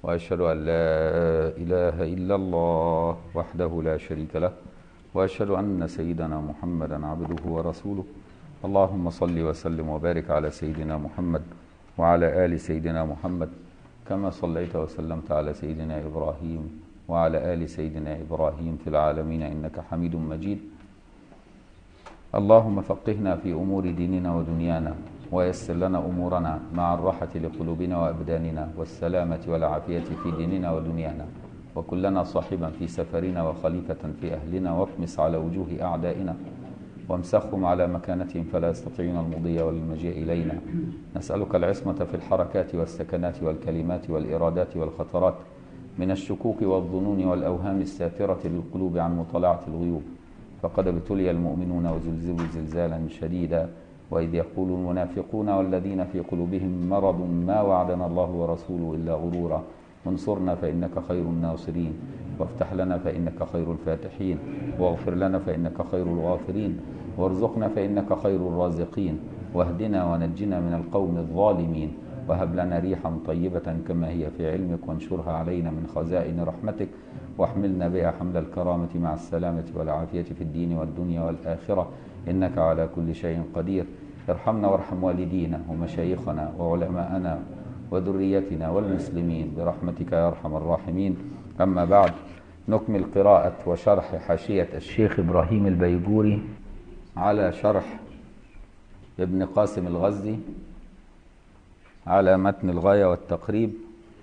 وأشهد أن لا إله إلا الله وحده لا شريك له وأشهد أن سيدنا محمدا عبده ورسوله اللهم صل وسلم وبارك على سيدنا محمد وعلى آل سيدنا محمد كما صليت وسلمت على سيدنا إبراهيم وعلى آل سيدنا إبراهيم في العالمين إنك حميد مجيد اللهم فقهنا في أمور ديننا ودنيانا ويسر لنا أمورنا مع الراحة لقلوبنا وأبداننا والسلامة والعافية في ديننا ودنيانا وكلنا صاحبا في سفرنا وخليفة في أهلنا واطمس على وجوه أعدائنا وامسخهم على مكانتهم فلا يستطيعون المضي ولا المجيء إلينا نسألك العصمة في الحركات والسكنات والكلمات والإرادات والخطرات من الشكوك والظنون والأوهام الساترة للقلوب عن مطالعة الغيوب فقد ابتلي المؤمنون وزلزلوا زلزالا شديدا وإذ يقول المنافقون والذين في قلوبهم مرض ما وعدنا الله ورسوله إلا غرورا انصرنا فإنك خير الناصرين وافتح لنا فإنك خير الفاتحين واغفر لنا فإنك خير الغافرين وارزقنا فإنك خير الرازقين واهدنا ونجنا من القوم الظالمين وهب لنا ريحا طيبة كما هي في علمك وانشرها علينا من خزائن رحمتك واحملنا بها حمل الكرامة مع السلامة والعافية في الدين والدنيا والآخرة إنك على كل شيء قدير ارحمنا وارحم والدينا ومشايخنا وعلماءنا وذريتنا والمسلمين برحمتك يا أرحم الراحمين أما بعد نكمل قراءة وشرح حاشية الشيخ إبراهيم البيجوري على شرح ابن قاسم الغزي على متن الغاية والتقريب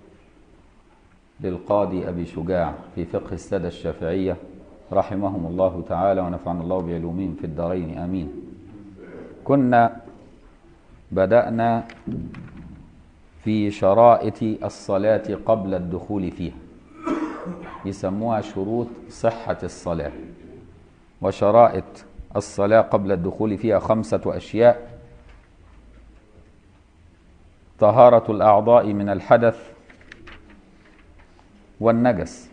للقاضي أبي شجاع في فقه السادة الشافعية رحمهم الله تعالى ونفعنا الله بعلومهم في الدارين آمين كنا بدأنا في شرائط الصلاة قبل الدخول فيها يسموها شروط صحة الصلاة وشرائط الصلاة قبل الدخول فيها خمسة أشياء طهارة الأعضاء من الحدث والنجس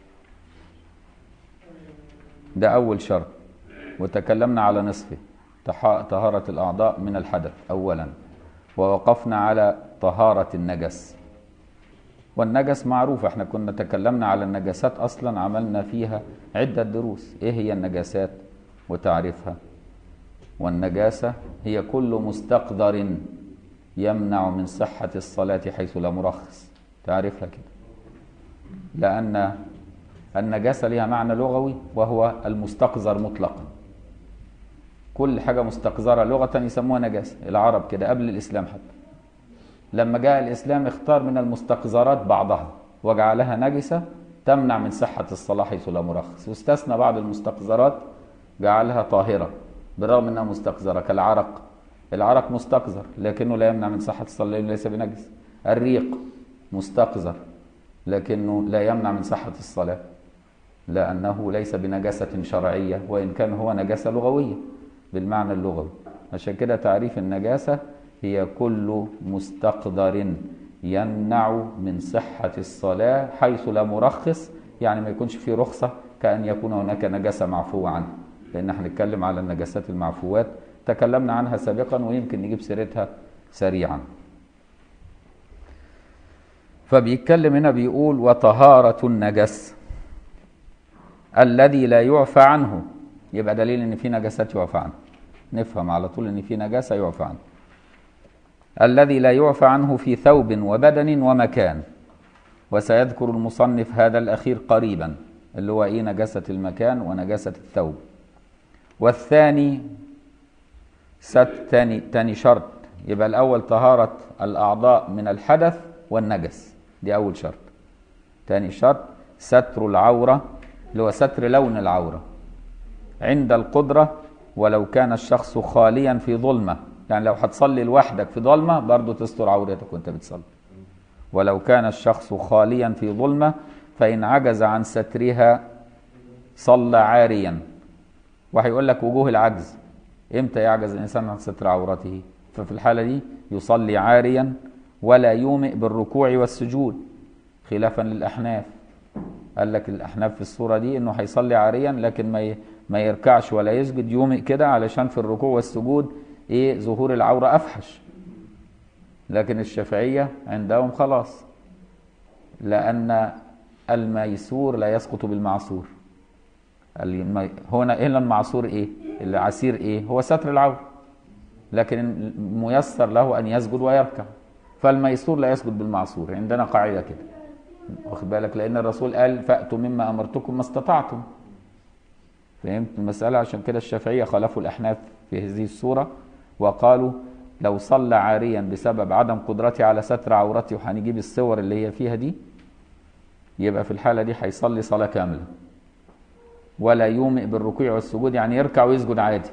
ده أول شرط وتكلمنا على نصفه طهارة الأعضاء من الحدث أولا ووقفنا على طهارة النجس والنجس معروف احنا كنا تكلمنا على النجاسات أصلا عملنا فيها عدة دروس ايه هي النجاسات وتعريفها والنجاسة هي كل مستقدر يمنع من صحة الصلاة حيث لا مرخص تعرفها كده لأن النجاسة لها معنى لغوي وهو المستقذر مطلقا كل حاجة مستقذرة لغة يسموها نجاسة العرب كده قبل الإسلام حتى لما جاء الإسلام اختار من المستقذرات بعضها وجعلها نجسة تمنع من صحة الصلاة حيث لا مرخص واستثنى بعض المستقذرات جعلها طاهرة بالرغم أنها مستقذرة كالعرق العرق مستقذر لكنه لا يمنع من صحة الصلاة لأنه ليس بنجس الريق مستقذر لكنه لا يمنع من صحة الصلاة لأنه ليس بنجاسة شرعية وإن كان هو نجاسة لغوية بالمعنى اللغوي عشان كده تعريف النجاسة هي كل مستقدر يمنع من صحة الصلاة حيث لا مرخص يعني ما يكونش فيه رخصة كأن يكون هناك نجاسة معفوة عنها لأن احنا نتكلم على النجاسات المعفوات تكلمنا عنها سابقا ويمكن نجيب سيرتها سريعا فبيتكلم هنا بيقول وطهارة النجس الذي لا يعفى عنه يبقى دليل ان في نجاسات يعفى عنه نفهم على طول ان في نجاسة يعفى عنه الذي لا يعفى عنه في ثوب وبدن ومكان وسيذكر المصنف هذا الأخير قريبا اللي هو إيه نجاسة المكان ونجاسة الثوب والثاني ست تاني, تاني شرط يبقى الأول طهارة الأعضاء من الحدث والنجس دي أول شرط تاني شرط ستر العورة اللي هو ستر لون العورة عند القدرة ولو كان الشخص خاليا في ظلمة يعني لو هتصلي لوحدك في ظلمة برضه تستر عورتك وانت بتصلي ولو كان الشخص خاليا في ظلمة فإن عجز عن سترها صلى عاريا وهيقول لك وجوه العجز امتى يعجز الإنسان عن ستر عورته ففي الحالة دي يصلي عاريا ولا يومئ بالركوع والسجود خلافا للأحناف قال لك الأحناف في الصورة دي إنه هيصلي عاريا لكن ما ما يركعش ولا يسجد يومئ كده علشان في الركوع والسجود ايه ظهور العورة افحش لكن الشافعية عندهم خلاص لأن الميسور لا يسقط بالمعصور المي... هنا هنا المعصور ايه العسير ايه هو ستر العورة لكن الميسر له ان يسجد ويركع فالميسور لا يسجد بالمعصور عندنا قاعدة كده واخد بالك لان الرسول قال فأتوا مما امرتكم ما استطعتم فهمت المسألة عشان كده الشافعية خالفوا الأحناف في هذه الصورة وقالوا لو صلى عاريا بسبب عدم قدرته على ستر عورته وهنجيب الصور اللي هي فيها دي يبقى في الحالة دي هيصلي صلاة كاملة ولا يومئ بالركوع والسجود يعني يركع ويسجد عادي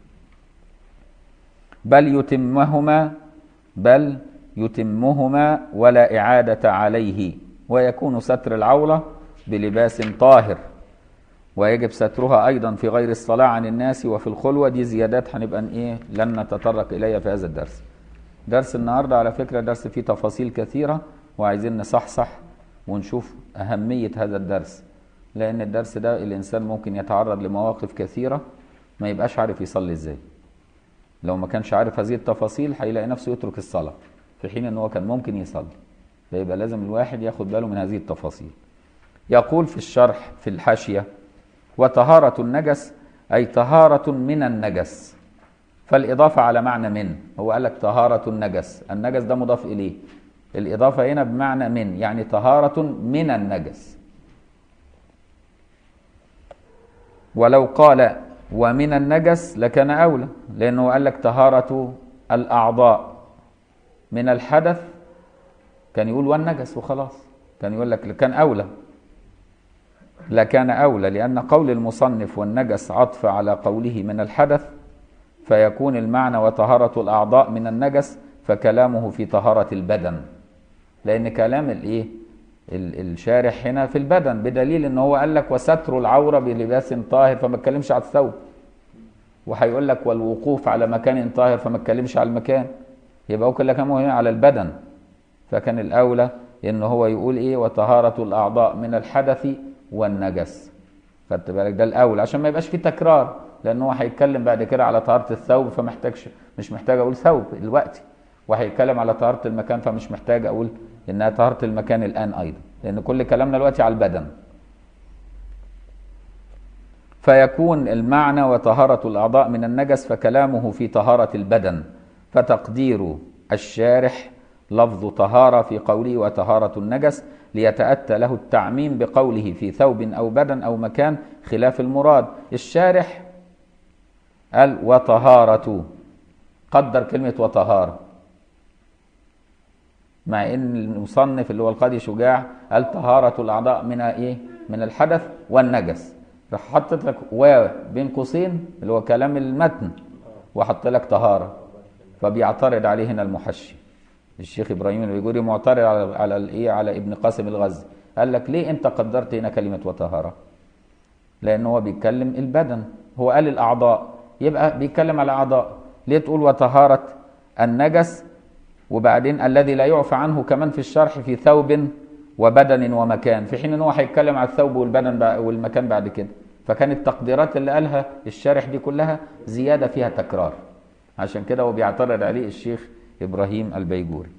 بل يتمهما بل يتمهما ولا إعادة عليه ويكون ستر العورة بلباس طاهر ويجب سترها أيضا في غير الصلاة عن الناس وفي الخلوة دي زيادات هنبقى إيه لن نتطرق إليها في هذا الدرس درس النهاردة على فكرة درس فيه تفاصيل كثيرة وعايزين نصحصح ونشوف أهمية هذا الدرس لأن الدرس ده الإنسان ممكن يتعرض لمواقف كثيرة ما يبقاش عارف يصلي إزاي لو ما كانش عارف هذه التفاصيل هيلاقي نفسه يترك الصلاة في حين أنه كان ممكن يصلي فيبقى لازم الواحد ياخد باله من هذه التفاصيل يقول في الشرح في الحاشية وطهارة النجس أي طهارة من النجس فالإضافة على معنى من هو قال لك طهارة النجس النجس ده مضاف إليه الإضافة هنا بمعنى من يعني طهارة من النجس ولو قال ومن النجس لكان أولى لأنه قال لك طهارة الأعضاء من الحدث كان يقول والنجس وخلاص كان يقول لك كان أولى لكان أولى لأن قول المصنف والنجس عطف على قوله من الحدث فيكون المعنى وطهارة الأعضاء من النجس فكلامه في طهارة البدن لأن كلام الإيه الشارح هنا في البدن بدليل ان هو قال لك وستر العوره بلباس طاهر فما اتكلمش على الثوب وهيقول لك والوقوف على مكان طاهر فما اتكلمش على المكان يبقى هو كلامه هنا على البدن فكان الاولى ان هو يقول ايه وطهاره الاعضاء من الحدث والنجس خدت بالك ده الاول عشان ما يبقاش فيه تكرار لان هو هيتكلم بعد كده على طهاره الثوب فمحتاجش مش محتاج اقول ثوب دلوقتي وهيتكلم على طهاره المكان فمش محتاج اقول انها طهاره المكان الان ايضا لان كل كلامنا دلوقتي على البدن فيكون المعنى وطهاره الاعضاء من النجس فكلامه في طهاره البدن فتقدير الشارح لفظ طهاره في قوله وطهاره النجس ليتاتى له التعميم بقوله في ثوب او بدن او مكان خلاف المراد الشارح قال وطهاره قدر كلمه وطهاره مع ان المصنف اللي هو القاضي شجاع قال طهارة الأعضاء من ايه؟ من الحدث والنجس راح حطت لك واو بين قوسين اللي هو كلام المتن وحط لك طهارة فبيعترض عليه هنا المحشي الشيخ ابراهيم البيجوري معترض على على الايه على ابن قاسم الغزي قال لك ليه انت قدرت هنا كلمة وطهارة؟ لأن هو بيتكلم البدن هو قال الأعضاء يبقى بيتكلم على أعضاء ليه تقول وطهارة النجس وبعدين الذي لا يعفى عنه كمان في الشرح في ثوب وبدن ومكان في حين ان هو هيتكلم على الثوب والبدن والمكان بعد كده فكان التقديرات اللي قالها الشارح دي كلها زياده فيها تكرار عشان كده هو بيعترض عليه الشيخ ابراهيم البيجوري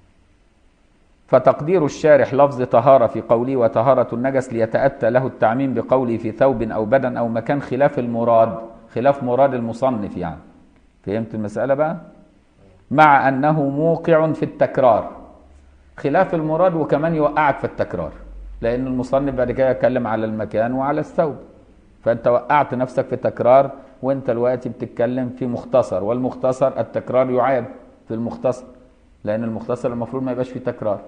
فتقدير الشارح لفظ طهارة في قوله وطهارة النجس ليتأتى له التعميم بقوله في ثوب أو بدن أو مكان خلاف المراد خلاف مراد المصنف يعني فهمت المسألة بقى؟ مع أنه موقع في التكرار خلاف المراد وكمان يوقعك في التكرار لأن المصنف بعد كده يتكلم على المكان وعلى الثوب فأنت وقعت نفسك في تكرار وأنت دلوقتي بتتكلم في مختصر والمختصر التكرار يعاب في المختصر لأن المختصر المفروض ما يبقاش فيه تكرار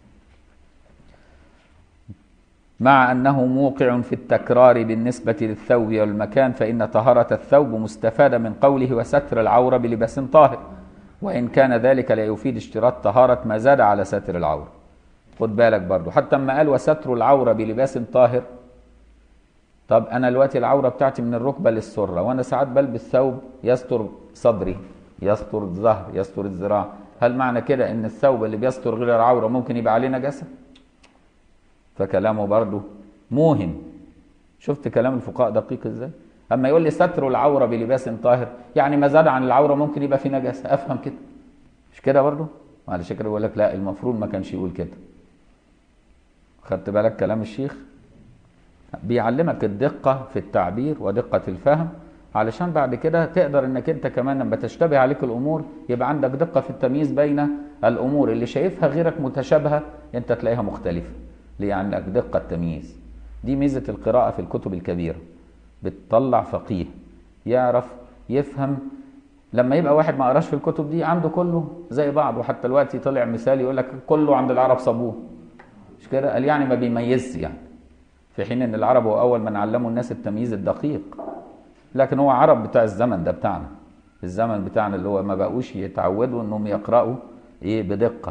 مع أنه موقع في التكرار بالنسبة للثوب والمكان فإن طهارة الثوب مستفادة من قوله وستر العورة بلباس طاهر وإن كان ذلك لا يفيد اشتراط طهارة ما زاد على ستر العورة خد بالك برضو حتى اما قال وستر العورة بلباس طاهر طب أنا دلوقتي العورة بتاعتي من الركبة للسرة وأنا ساعات بلبس ثوب يستر صدري يستر الظهر يستر الذراع هل معنى كده ان الثوب اللي بيستر غير العورة ممكن يبقى عليه نجاسة فكلامه برضو موهم شفت كلام الفقهاء دقيق ازاي اما يقول لي ستر العوره بلباس طاهر يعني ما زاد عن العوره ممكن يبقى في نجاسه افهم كده مش كده برضه معلش كده بيقول لك لا المفروض ما كانش يقول كده خدت بالك كلام الشيخ بيعلمك الدقة في التعبير ودقة الفهم علشان بعد كده تقدر انك انت كمان لما تشتبه عليك الامور يبقى عندك دقة في التمييز بين الامور اللي شايفها غيرك متشابهة انت تلاقيها مختلفة ليه عندك دقة تمييز دي ميزة القراءة في الكتب الكبيرة بتطلع فقيه يعرف يفهم لما يبقى واحد ما قراش في الكتب دي عنده كله زي بعض وحتى دلوقتي طلع مثال يقول لك كله عند العرب صابون مش كده قال يعني ما بيميزش يعني في حين ان العرب هو اول من علموا الناس التمييز الدقيق لكن هو عرب بتاع الزمن ده بتاعنا الزمن بتاعنا اللي هو ما بقوش يتعودوا انهم يقرأوا ايه بدقة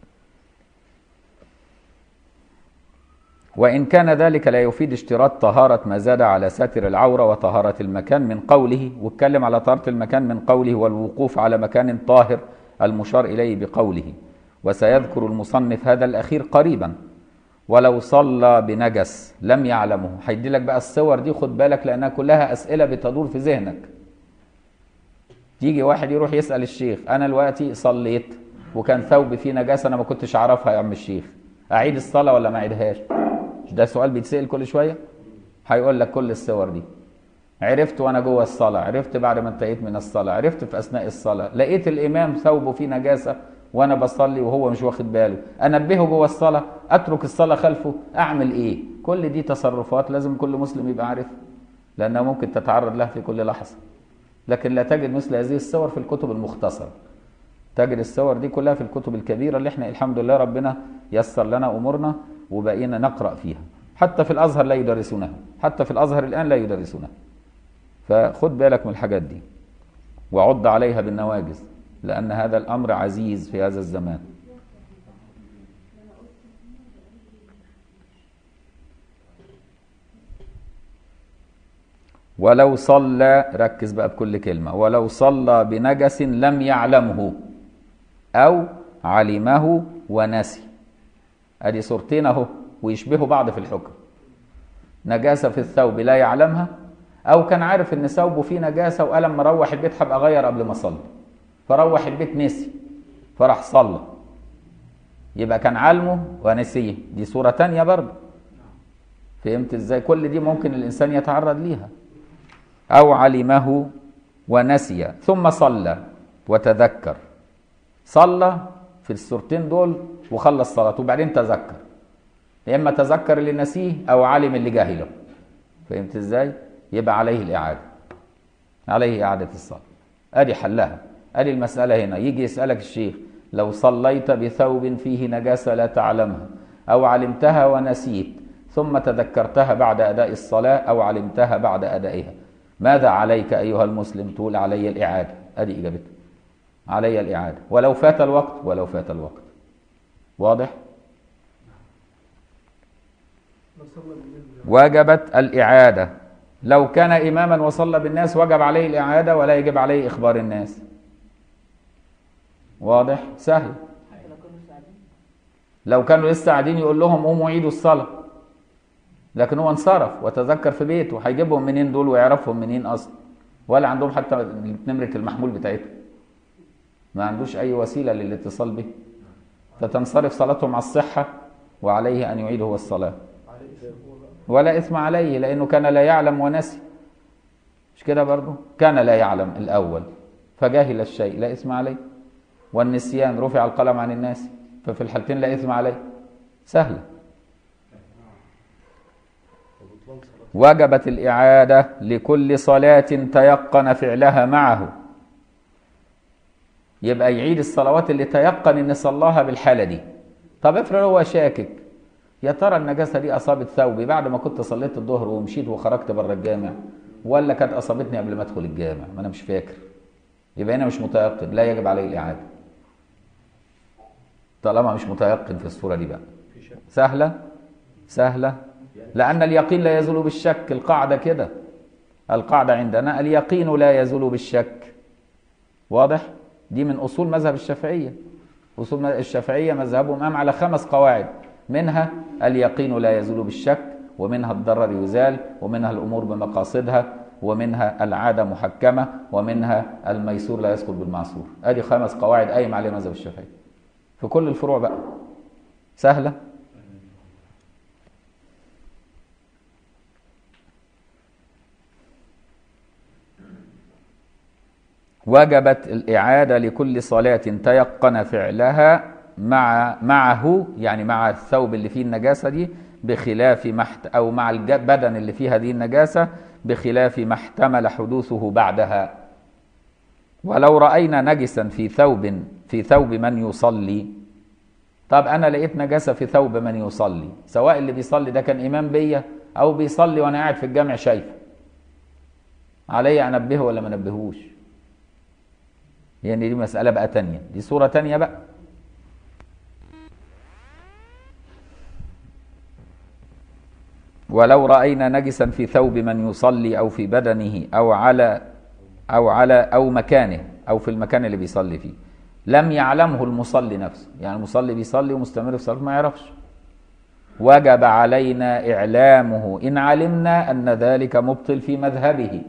وإن كان ذلك لا يفيد اشتراط طهارة ما زاد على ساتر العورة وطهارة المكان من قوله واتكلم على طهارة المكان من قوله والوقوف على مكان طاهر المشار إليه بقوله وسيذكر المصنف هذا الأخير قريبا ولو صلى بنجس لم يعلمه هيدي لك بقى الصور دي خد بالك لأنها كلها أسئلة بتدور في ذهنك يجي واحد يروح يسأل الشيخ أنا دلوقتي صليت وكان ثوبي فيه نجاسة أنا ما كنتش أعرفها يا عم الشيخ أعيد الصلاة ولا ما أعيدهاش مش ده سؤال بيتسأل كل شوية هيقول لك كل الصور دي عرفت وانا جوه الصلاة عرفت بعد ما انتهيت من الصلاة عرفت في اثناء الصلاة لقيت الامام ثوبه فيه نجاسة وانا بصلي وهو مش واخد باله انبهه جوه الصلاة اترك الصلاة خلفه اعمل ايه كل دي تصرفات لازم كل مسلم يبقى عارفها لانها ممكن تتعرض لها في كل لحظة لكن لا تجد مثل هذه الصور في الكتب المختصرة تجد الصور دي كلها في الكتب الكبيرة اللي احنا الحمد لله ربنا يسر لنا امورنا وبقينا نقرأ فيها حتى في الازهر لا يدرسونها حتى في الازهر الان لا يدرسونها فخد بالك من الحاجات دي وعض عليها بالنواجز لأن هذا الأمر عزيز في هذا الزمان ولو صلى ركز بقى بكل كلمة ولو صلى بنجس لم يعلمه أو علمه ونسي أدي صورتين أهو ويشبهوا بعض في الحكم نجاسة في الثوب لا يعلمها او كان عارف ان ثوبه فيه نجاسه وقال لما اروح البيت هبقى اغير قبل ما اصلي فروح البيت نسي فراح صلى يبقى كان علمه ونسيه دي صوره تانية برضه فهمت ازاي كل دي ممكن الانسان يتعرض ليها او علمه ونسي ثم صلى وتذكر صلى في الصورتين دول وخلص صلاته وبعدين تذكر يا اما تذكر اللي نسيه او علم اللي جاهله فهمت ازاي يبقى عليه الإعادة عليه إعادة الصلاة أدي حلها أدي المسألة هنا يجي يسألك الشيخ لو صليت بثوب فيه نجاسة لا تعلمها أو علمتها ونسيت ثم تذكرتها بعد أداء الصلاة أو علمتها بعد أدائها ماذا عليك أيها المسلم تقول علي الإعادة أدي إجابته علي الإعادة ولو فات الوقت ولو فات الوقت واضح وجبت الإعادة لو كان إماما وصلى بالناس وجب عليه الإعادة ولا يجب عليه إخبار الناس واضح سهل لو كانوا لسه قاعدين يقول لهم قوموا عيدوا الصلاة لكن هو انصرف وتذكر في بيته هيجيبهم منين دول ويعرفهم منين أصلا ولا عندهم حتى نمرة المحمول بتاعتهم ما عندوش أي وسيلة للاتصال به فتنصرف صلاتهم على الصحة وعليه أن يعيد هو الصلاة ولا إثم عليه لأنه كان لا يعلم ونسي مش كده برضه كان لا يعلم الأول فجاهل الشيء لا إثم عليه والنسيان رفع القلم عن الناس ففي الحالتين لا إثم عليه سهلة وجبت الإعادة لكل صلاة تيقن فعلها معه يبقى يعيد الصلوات اللي تيقن ان صلاها بالحالة دي طب افرض هو شاكك يا ترى النجاسه دي اصابت ثوبي بعد ما كنت صليت الظهر ومشيت وخرجت بره الجامع ولا كانت اصابتني قبل ما ادخل الجامع ما انا مش فاكر يبقى هنا مش متيقن لا يجب عليه الاعاده طالما مش متيقن في الصوره دي بقى سهله سهله لان اليقين لا يزول بالشك القاعده كده القاعده عندنا اليقين لا يزول بالشك واضح دي من اصول مذهب الشافعيه اصول الشافعيه مذهبهم قام على خمس قواعد منها اليقين لا يزول بالشك ومنها الضرر يزال ومنها الامور بمقاصدها ومنها العاده محكمه ومنها الميسور لا يسقط بالمعصور ادي خمس قواعد قايم عليها مذهب الشافعي في كل الفروع بقى سهله وجبت الإعادة لكل صلاة تيقن فعلها مع معه يعني مع الثوب اللي فيه النجاسة دي بخلاف ما احت- أو مع البدن اللي فيه هذه النجاسة بخلاف ما احتمل حدوثه بعدها ولو رأينا نجسا في ثوب في ثوب من يصلي طب أنا لقيت نجاسة في ثوب من يصلي سواء اللي بيصلي ده كان إمام بيا أو بيصلي وأنا قاعد في الجامع شايفه علي أنبهه ولا ما أنبهوش يعني دي مسألة بقى تانية دي صورة تانية بقى ولو رأينا نجسا في ثوب من يصلي أو في بدنه أو على أو على أو مكانه أو في المكان اللي بيصلي فيه لم يعلمه المصلي نفسه يعني المصلي بيصلي ومستمر في صلاته ما يعرفش وجب علينا إعلامه إن علمنا أن ذلك مبطل في مذهبه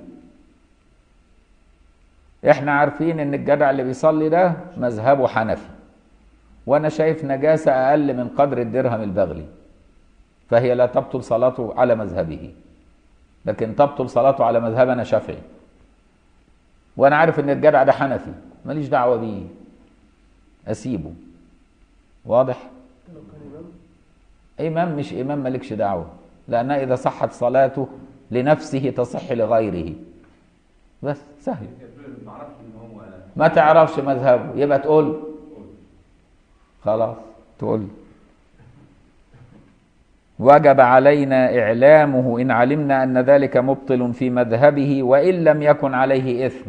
احنا عارفين ان الجدع اللي بيصلي ده مذهبه حنفي وانا شايف نجاسة اقل من قدر الدرهم البغلي فهي لا تبطل صلاته على مذهبه لكن تبطل صلاته على مذهبنا شافعي وانا عارف ان الجدع ده حنفي ماليش دعوة بيه اسيبه واضح امام مش امام مالكش دعوة لانها اذا صحت صلاته لنفسه تصح لغيره بس سهل ما اعرفش ان هو ما تعرفش مذهبه يبقى تقول خلاص تقول وجب علينا إعلامه إن علمنا أن ذلك مبطل في مذهبه وإن لم يكن عليه إثم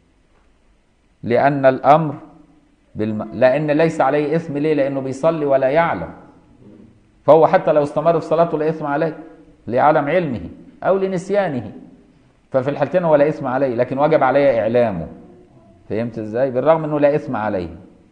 لأن الأمر بالم... لأن ليس عليه إثم ليه؟ لأنه بيصلي ولا يعلم فهو حتى لو استمر في صلاته لا إثم عليه لعدم علمه أو لنسيانه ففي الحالتين هو لا إثم عليه لكن وجب عليه إعلامه فهمت ازاي بالرغم انه لا اثم عليه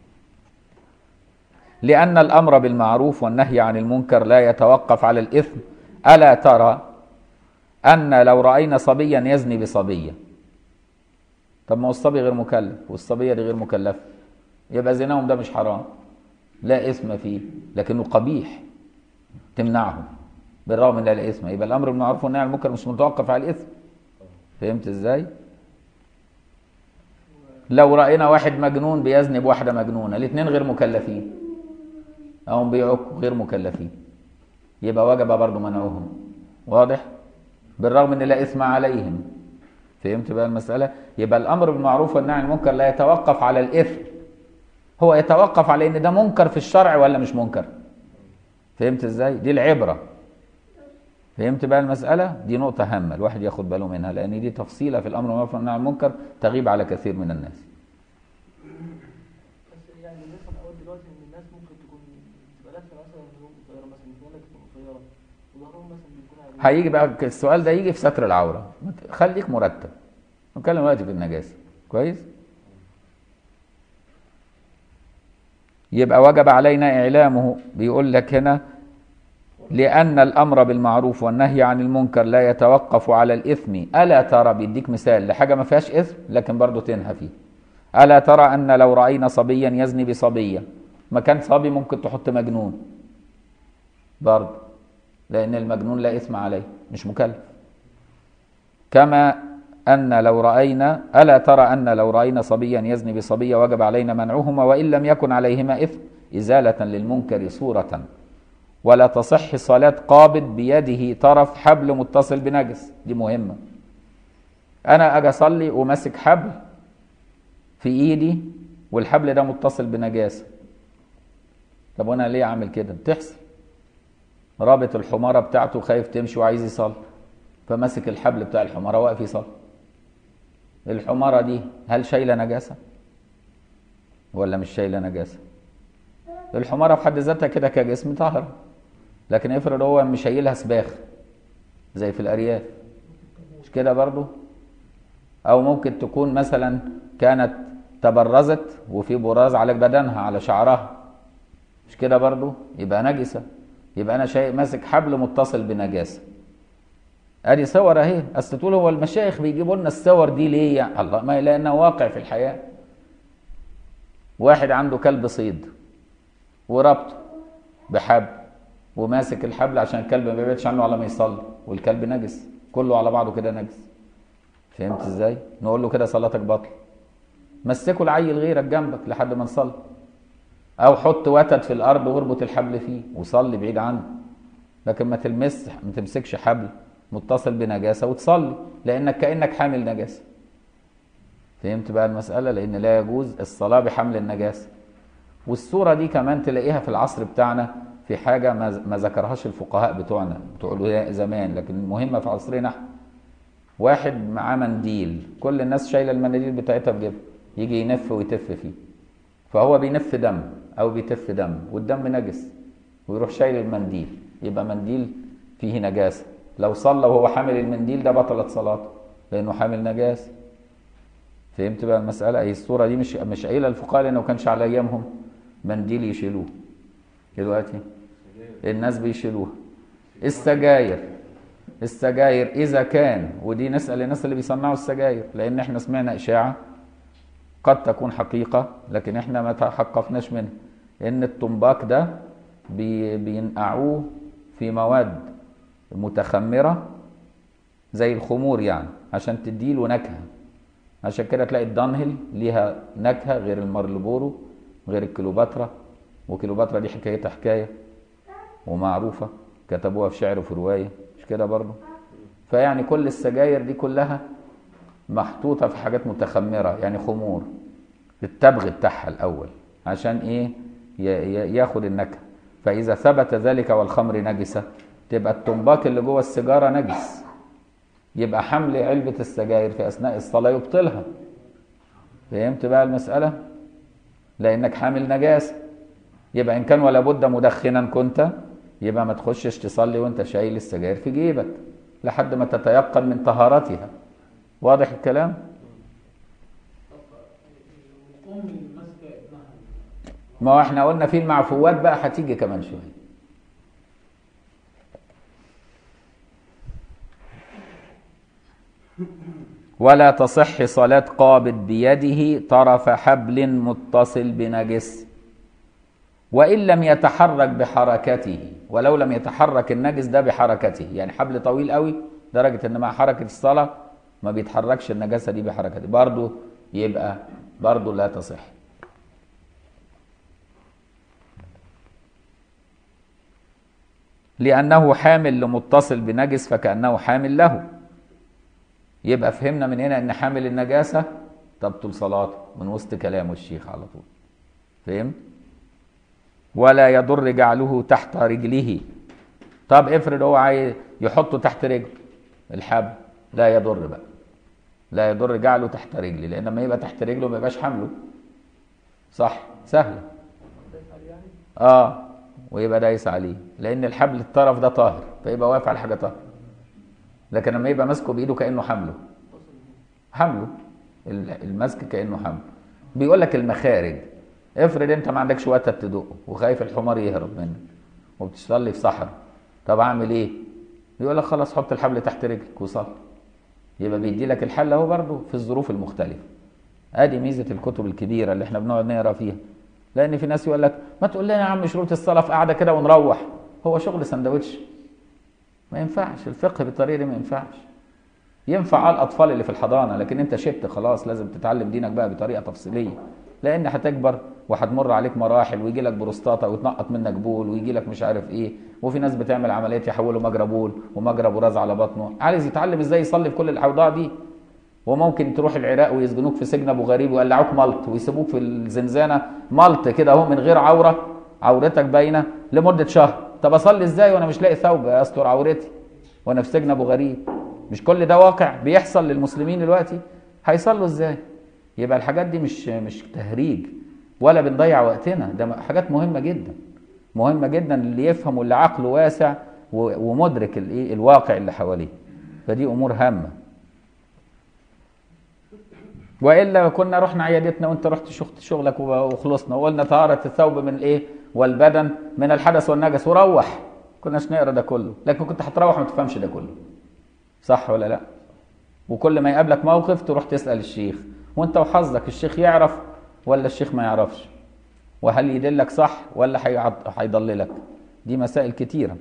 لان الامر بالمعروف والنهي عن المنكر لا يتوقف على الاثم الا ترى ان لو راينا صبيا يزني بصبيه طب ما هو الصبي غير مكلف والصبيه دي غير مكلفه يبقى زناهم ده مش حرام لا اثم فيه لكنه قبيح تمنعه بالرغم ان لا اثم يبقى الامر بالمعروف والنهي عن المنكر مش متوقف على الاثم فهمت ازاي لو رأينا واحد مجنون بيذنب واحدة مجنونة الاثنين غير مكلفين أو بيعقوا غير مكلفين يبقى وجب برضه منعهم واضح بالرغم ان لا اثم عليهم فهمت بقى المسألة يبقى الأمر بالمعروف والنهي عن المنكر لا يتوقف على الإثم هو يتوقف على ان ده منكر في الشرع ولا مش منكر فهمت ازاي دي العبرة فهمت بقى المسألة دي نقطة هامة الواحد ياخد باله منها لأن دي تفصيلة في الأمر بالمعروف والنهي عن المنكر تغيب على كثير من الناس بس يعني بنفهم اول دلوقتي ان الناس ممكن تكون تبقى لابسه مثلا هدوم قصيره مثلا مثلا تكون قصيره وظهرهم مثلا بيكون عريض. هيجي بقى السؤال ده يجي في ستر العورة خليك مرتب نتكلم دلوقتي في النجاسة كويس يبقى وجب علينا إعلامه بيقول لك هنا لأن الأمر بالمعروف والنهي عن المنكر لا يتوقف على الإثم ألا ترى بيديك مثال لحاجة ما فيهاش إثم لكن برضه تنهى فيه ألا ترى أن لو رأينا صبيا يزني بصبية مكان صبي ممكن تحط مجنون برضه لأن المجنون لا إثم عليه مش مكلف كما أن لو رأينا ألا ترى أن لو رأينا صبيا يزني بصبية وجب علينا منعهما وإن لم يكن عليهما إثم إزالة للمنكر صورة ولا تصح صلاة قابض بيده طرف حبل متصل بنجس دي مهمة أنا أجي أصلي وماسك حبل في إيدي والحبل ده متصل بنجاسة طب وأنا ليه أعمل كده؟ بتحصل رابط الحمارة بتاعته خايف تمشي وعايز يصلي فماسك الحبل بتاع الحمارة واقف يصلي الحمارة دي هل شايلة نجاسة؟ ولا مش شايلة نجاسة؟ الحمارة في حد ذاتها كده كجسم طاهر لكن افرض هو مش شايلها سباخ زي في الأرياف مش كده برضو؟ أو ممكن تكون مثلا كانت تبرزت وفي براز على بدنها على شعرها مش كده برضو؟ يبقى نجسة يبقى أنا شايف ماسك حبل متصل بنجاسة ادي صور اهي اصل تقول هو المشايخ بيجيبوا لنا الصور دي ليه يعني الله ما لانه واقع في الحياه واحد عنده كلب صيد وربطه بحبل وماسك الحبل عشان الكلب ما بيبعدش عنه على ما يصلي والكلب نجس كله على بعضه كده نجس فهمت ازاي نقول له كده صلاتك باطل مسكوا العيل غيرك جنبك لحد ما نصلي او حط وتد في الارض واربط الحبل فيه وصلي بعيد عنه لكن ما تلمس ما تمسكش حبل متصل بنجاسه وتصلي لانك كانك حامل نجاسه فهمت بقى المساله لان لا يجوز الصلاه بحمل النجاسه والصوره دي كمان تلاقيها في العصر بتاعنا في حاجه ما ما ذكرهاش الفقهاء بتوعنا بتوع زمان لكن المهمه في عصرنا احنا واحد معاه منديل كل الناس شايله المناديل بتاعتها في جيبها يجي ينف ويتف فيه فهو بينف دم او بيتف دم والدم نجس ويروح شايل المنديل يبقى منديل فيه نجاسه لو صلى وهو حامل المنديل ده بطلت صلاته لانه حامل نجاسه فهمت بقى المساله اي الصوره دي مش مش قايله الفقهاء لانه كانش على ايامهم منديل يشيلوه دلوقتي الناس بيشيلوها السجاير السجاير اذا كان ودي نسال الناس اللي بيصنعوا السجاير لان احنا سمعنا اشاعه قد تكون حقيقه لكن احنا ما تحققناش منها ان التنباك ده بي بينقعوه في مواد متخمره زي الخمور يعني عشان تديله نكهه عشان كده تلاقي الدانهيل ليها نكهه غير المارلبورو غير الكليوباترا وكليوباترا دي حكايتها حكايه ومعروفه كتبوها في شعر وفي روايه مش كده برضه فيعني كل السجاير دي كلها محطوطه في حاجات متخمره يعني خمور التبغ بتاعها الاول عشان ايه ياخد النكهه فاذا ثبت ذلك والخمر نجسه تبقى التنباك اللي جوه السيجاره نجس يبقى حمل علبه السجاير في اثناء الصلاه يبطلها فهمت بقى المساله لانك حامل نجاسه يبقى ان كان ولا بد مدخنا كنت يبقى ما تخشش تصلي وانت شايل السجاير في جيبك لحد ما تتيقن من طهارتها واضح الكلام ما هو احنا قلنا في المعفوات بقى هتيجي كمان شويه ولا تصح صلاة قابض بيده طرف حبل متصل بنجس وإن لم يتحرك بحركته ولو لم يتحرك النجس ده بحركته يعني حبل طويل قوي درجة ان مع حركة الصلاة ما بيتحركش النجاسة دي بحركته برضه يبقى برضه لا تصح لأنه حامل لمتصل بنجس فكأنه حامل له يبقى فهمنا من هنا ان حامل النجاسة تبطل صلاته من وسط كلامه الشيخ على طول فهمت ولا يضر جعله تحت رجله طب افرض هو عايز يحطه تحت رجله الحبل لا يضر بقى لا يضر جعله تحت رجله لان لما يبقى تحت رجله ما يبقاش حمله صح سهله اه ويبقى دايس عليه لان الحبل الطرف ده طاهر فيبقى واقف على حاجه طاهره لكن لما يبقى ماسكه بايده كانه حمله حمله المسك كانه حمله بيقول لك المخارج افرض انت ما عندكش وقت تدقه وخايف الحمار يهرب منك وبتصلي في صحراء طب اعمل ايه يقول لك خلاص حط الحبل تحت رجلك وصلي يبقى بيدي لك الحل اهو برضه في الظروف المختلفه ادي ميزه الكتب الكبيره اللي احنا بنقعد نقرا فيها لان في ناس يقول لك ما تقول لنا يا عم شروط الصلاه في قاعده كده ونروح هو شغل سندوتش ما ينفعش الفقه بالطريقه دي ما ينفعش ينفع على الاطفال اللي في الحضانه لكن انت شبت خلاص لازم تتعلم دينك بقى بطريقه تفصيليه لان هتكبر وهتمر عليك مراحل ويجي لك بروستاتا ويتنقط منك بول ويجي لك مش عارف ايه وفي ناس بتعمل عمليات يحولوا مجرى بول ومجرى براز على بطنه عايز يتعلم ازاي يصلي في كل الاوضاع دي وممكن تروح العراق ويسجنوك في سجن ابو غريب ويقلعوك ملط ويسيبوك في الزنزانه ملط كده اهو من غير عوره عورتك باينه لمده شهر طب اصلي ازاي وانا مش لاقي ثوب استر عورتي وانا في سجن ابو غريب مش كل ده واقع بيحصل للمسلمين دلوقتي هيصلوا ازاي يبقى الحاجات دي مش مش تهريج ولا بنضيع وقتنا ده حاجات مهمه جدا مهمه جدا اللي يفهم واللي عقله واسع ومدرك الايه الواقع اللي حواليه فدي امور هامه والا كنا رحنا عيادتنا وانت رحت شفت شغلك وخلصنا وقلنا طهاره الثوب من الايه والبدن من الحدث والنجس وروح كناش نقرا ده كله لكن كنت هتروح ما تفهمش ده كله صح ولا لا وكل ما يقابلك موقف تروح تسال الشيخ وانت وحظك الشيخ يعرف ولا الشيخ ما يعرفش وهل يدلك صح ولا هيضللك دي مسائل كتيره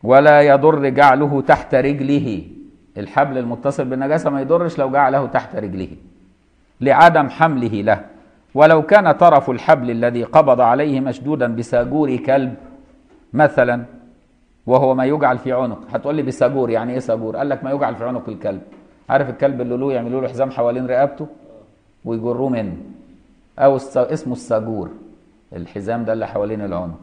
ولا يضر جعله تحت رجله الحبل المتصل بالنجاسة ما يضرش لو جعله تحت رجله لعدم حمله له ولو كان طرف الحبل الذي قبض عليه مشدودا بساجور كلب مثلا وهو ما يجعل في عنق هتقول لي بساجور يعني ايه ساجور قال لك ما يجعل في عنق الكلب عارف الكلب اللي له يعملوا له حزام حوالين رقبته ويجروه منه او الس- اسمه الساجور الحزام ده اللي حوالين العنق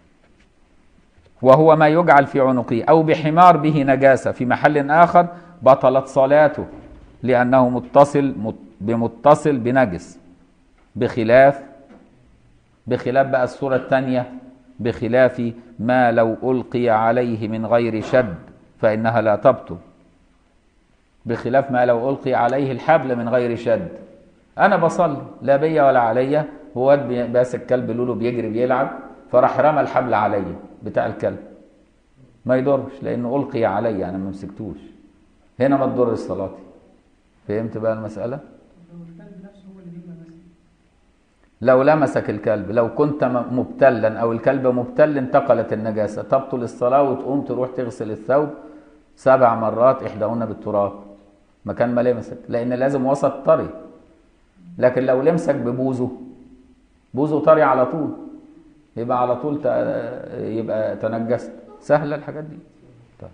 وهو ما يجعل في عنقه او بحمار به نجاسه في محل اخر بطلت صلاته لانه متصل مت- بمتصل بنجس بخلاف بخلاف بقى الصورة الثانية بخلاف ما لو ألقي عليه من غير شد فإنها لا تبطل بخلاف ما لو ألقي عليه الحبل من غير شد أنا بصلي لا بيا ولا عليا هو واد بي- ماسك كلب لولو بيجري بيلعب فراح رمى الحبل عليا بتاع الكلب ما يضرش لأنه ألقي عليا أنا ما مسكتوش هنا ما تضر صلاتي فهمت بقى المسألة؟ لو الكلب نفسه هو اللي بيجمع مثلا لو لمسك الكلب لو كنت م- مبتلا او الكلب مبتل انتقلت النجاسه تبطل الصلاه وتقوم تروح تغسل الثوب سبع مرات احداهن بالتراب مكان ما لمسك لان لازم وسط طري لكن لو لمسك ببوزه بوزه طري على طول يبقى على طول ت- يبقى تنجست سهله الحاجات دي طيب.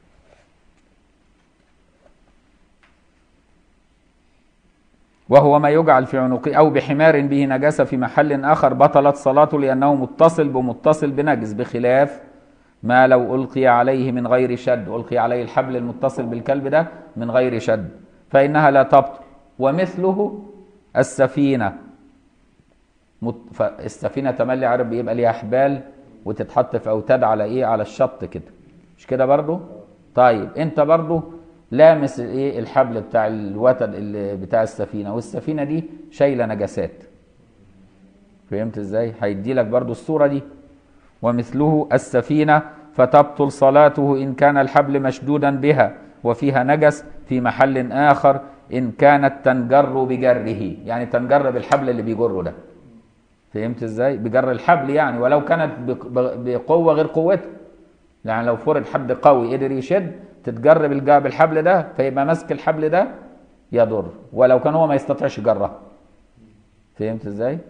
وهو ما يجعل في عنقه أو بحمار به نجاسة في محل آخر بطلت صلاته لأنه متصل بمتصل بنجس بخلاف ما لو ألقي عليه من غير شد ألقي عليه الحبل المتصل بالكلب ده من غير شد فإنها لا تبطل ومثله السفينة مت- فالسفينة تملي عارف بيبقى ليها حبال وتتحط في أوتاد على إيه على الشط كده مش كده برضو طيب أنت برضو لامس ايه الحبل بتاع الوتد اللي بتاع السفينة والسفينة دي شايلة نجاسات فهمت ازاي هيدي لك برضو الصورة دي ومثله السفينة فتبطل صلاته إن كان الحبل مشدودا بها وفيها نجس في محل آخر إن كانت تنجر بجره يعني تنجر بالحبل اللي بيجره ده فهمت ازاي بجر الحبل يعني ولو كانت بق- ب- بقوة غير قوته يعني لو فرض حد قوي قدر يشد تتجر بالج- بالحبل ده فيبقى ماسك الحبل ده يضر ولو كان هو ما يستطيعش جره فهمت ازاي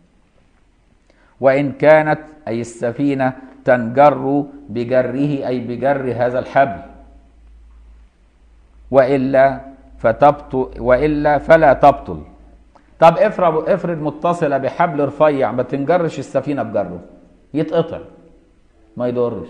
وإن كانت أي السفينة تنجر بجره أي بجر هذا الحبل وإلا فتبطل وإلا فلا تبطل طب افرض افرض متصلة بحبل رفيع ما تنجرش السفينة بجره يتقطع ما يضرش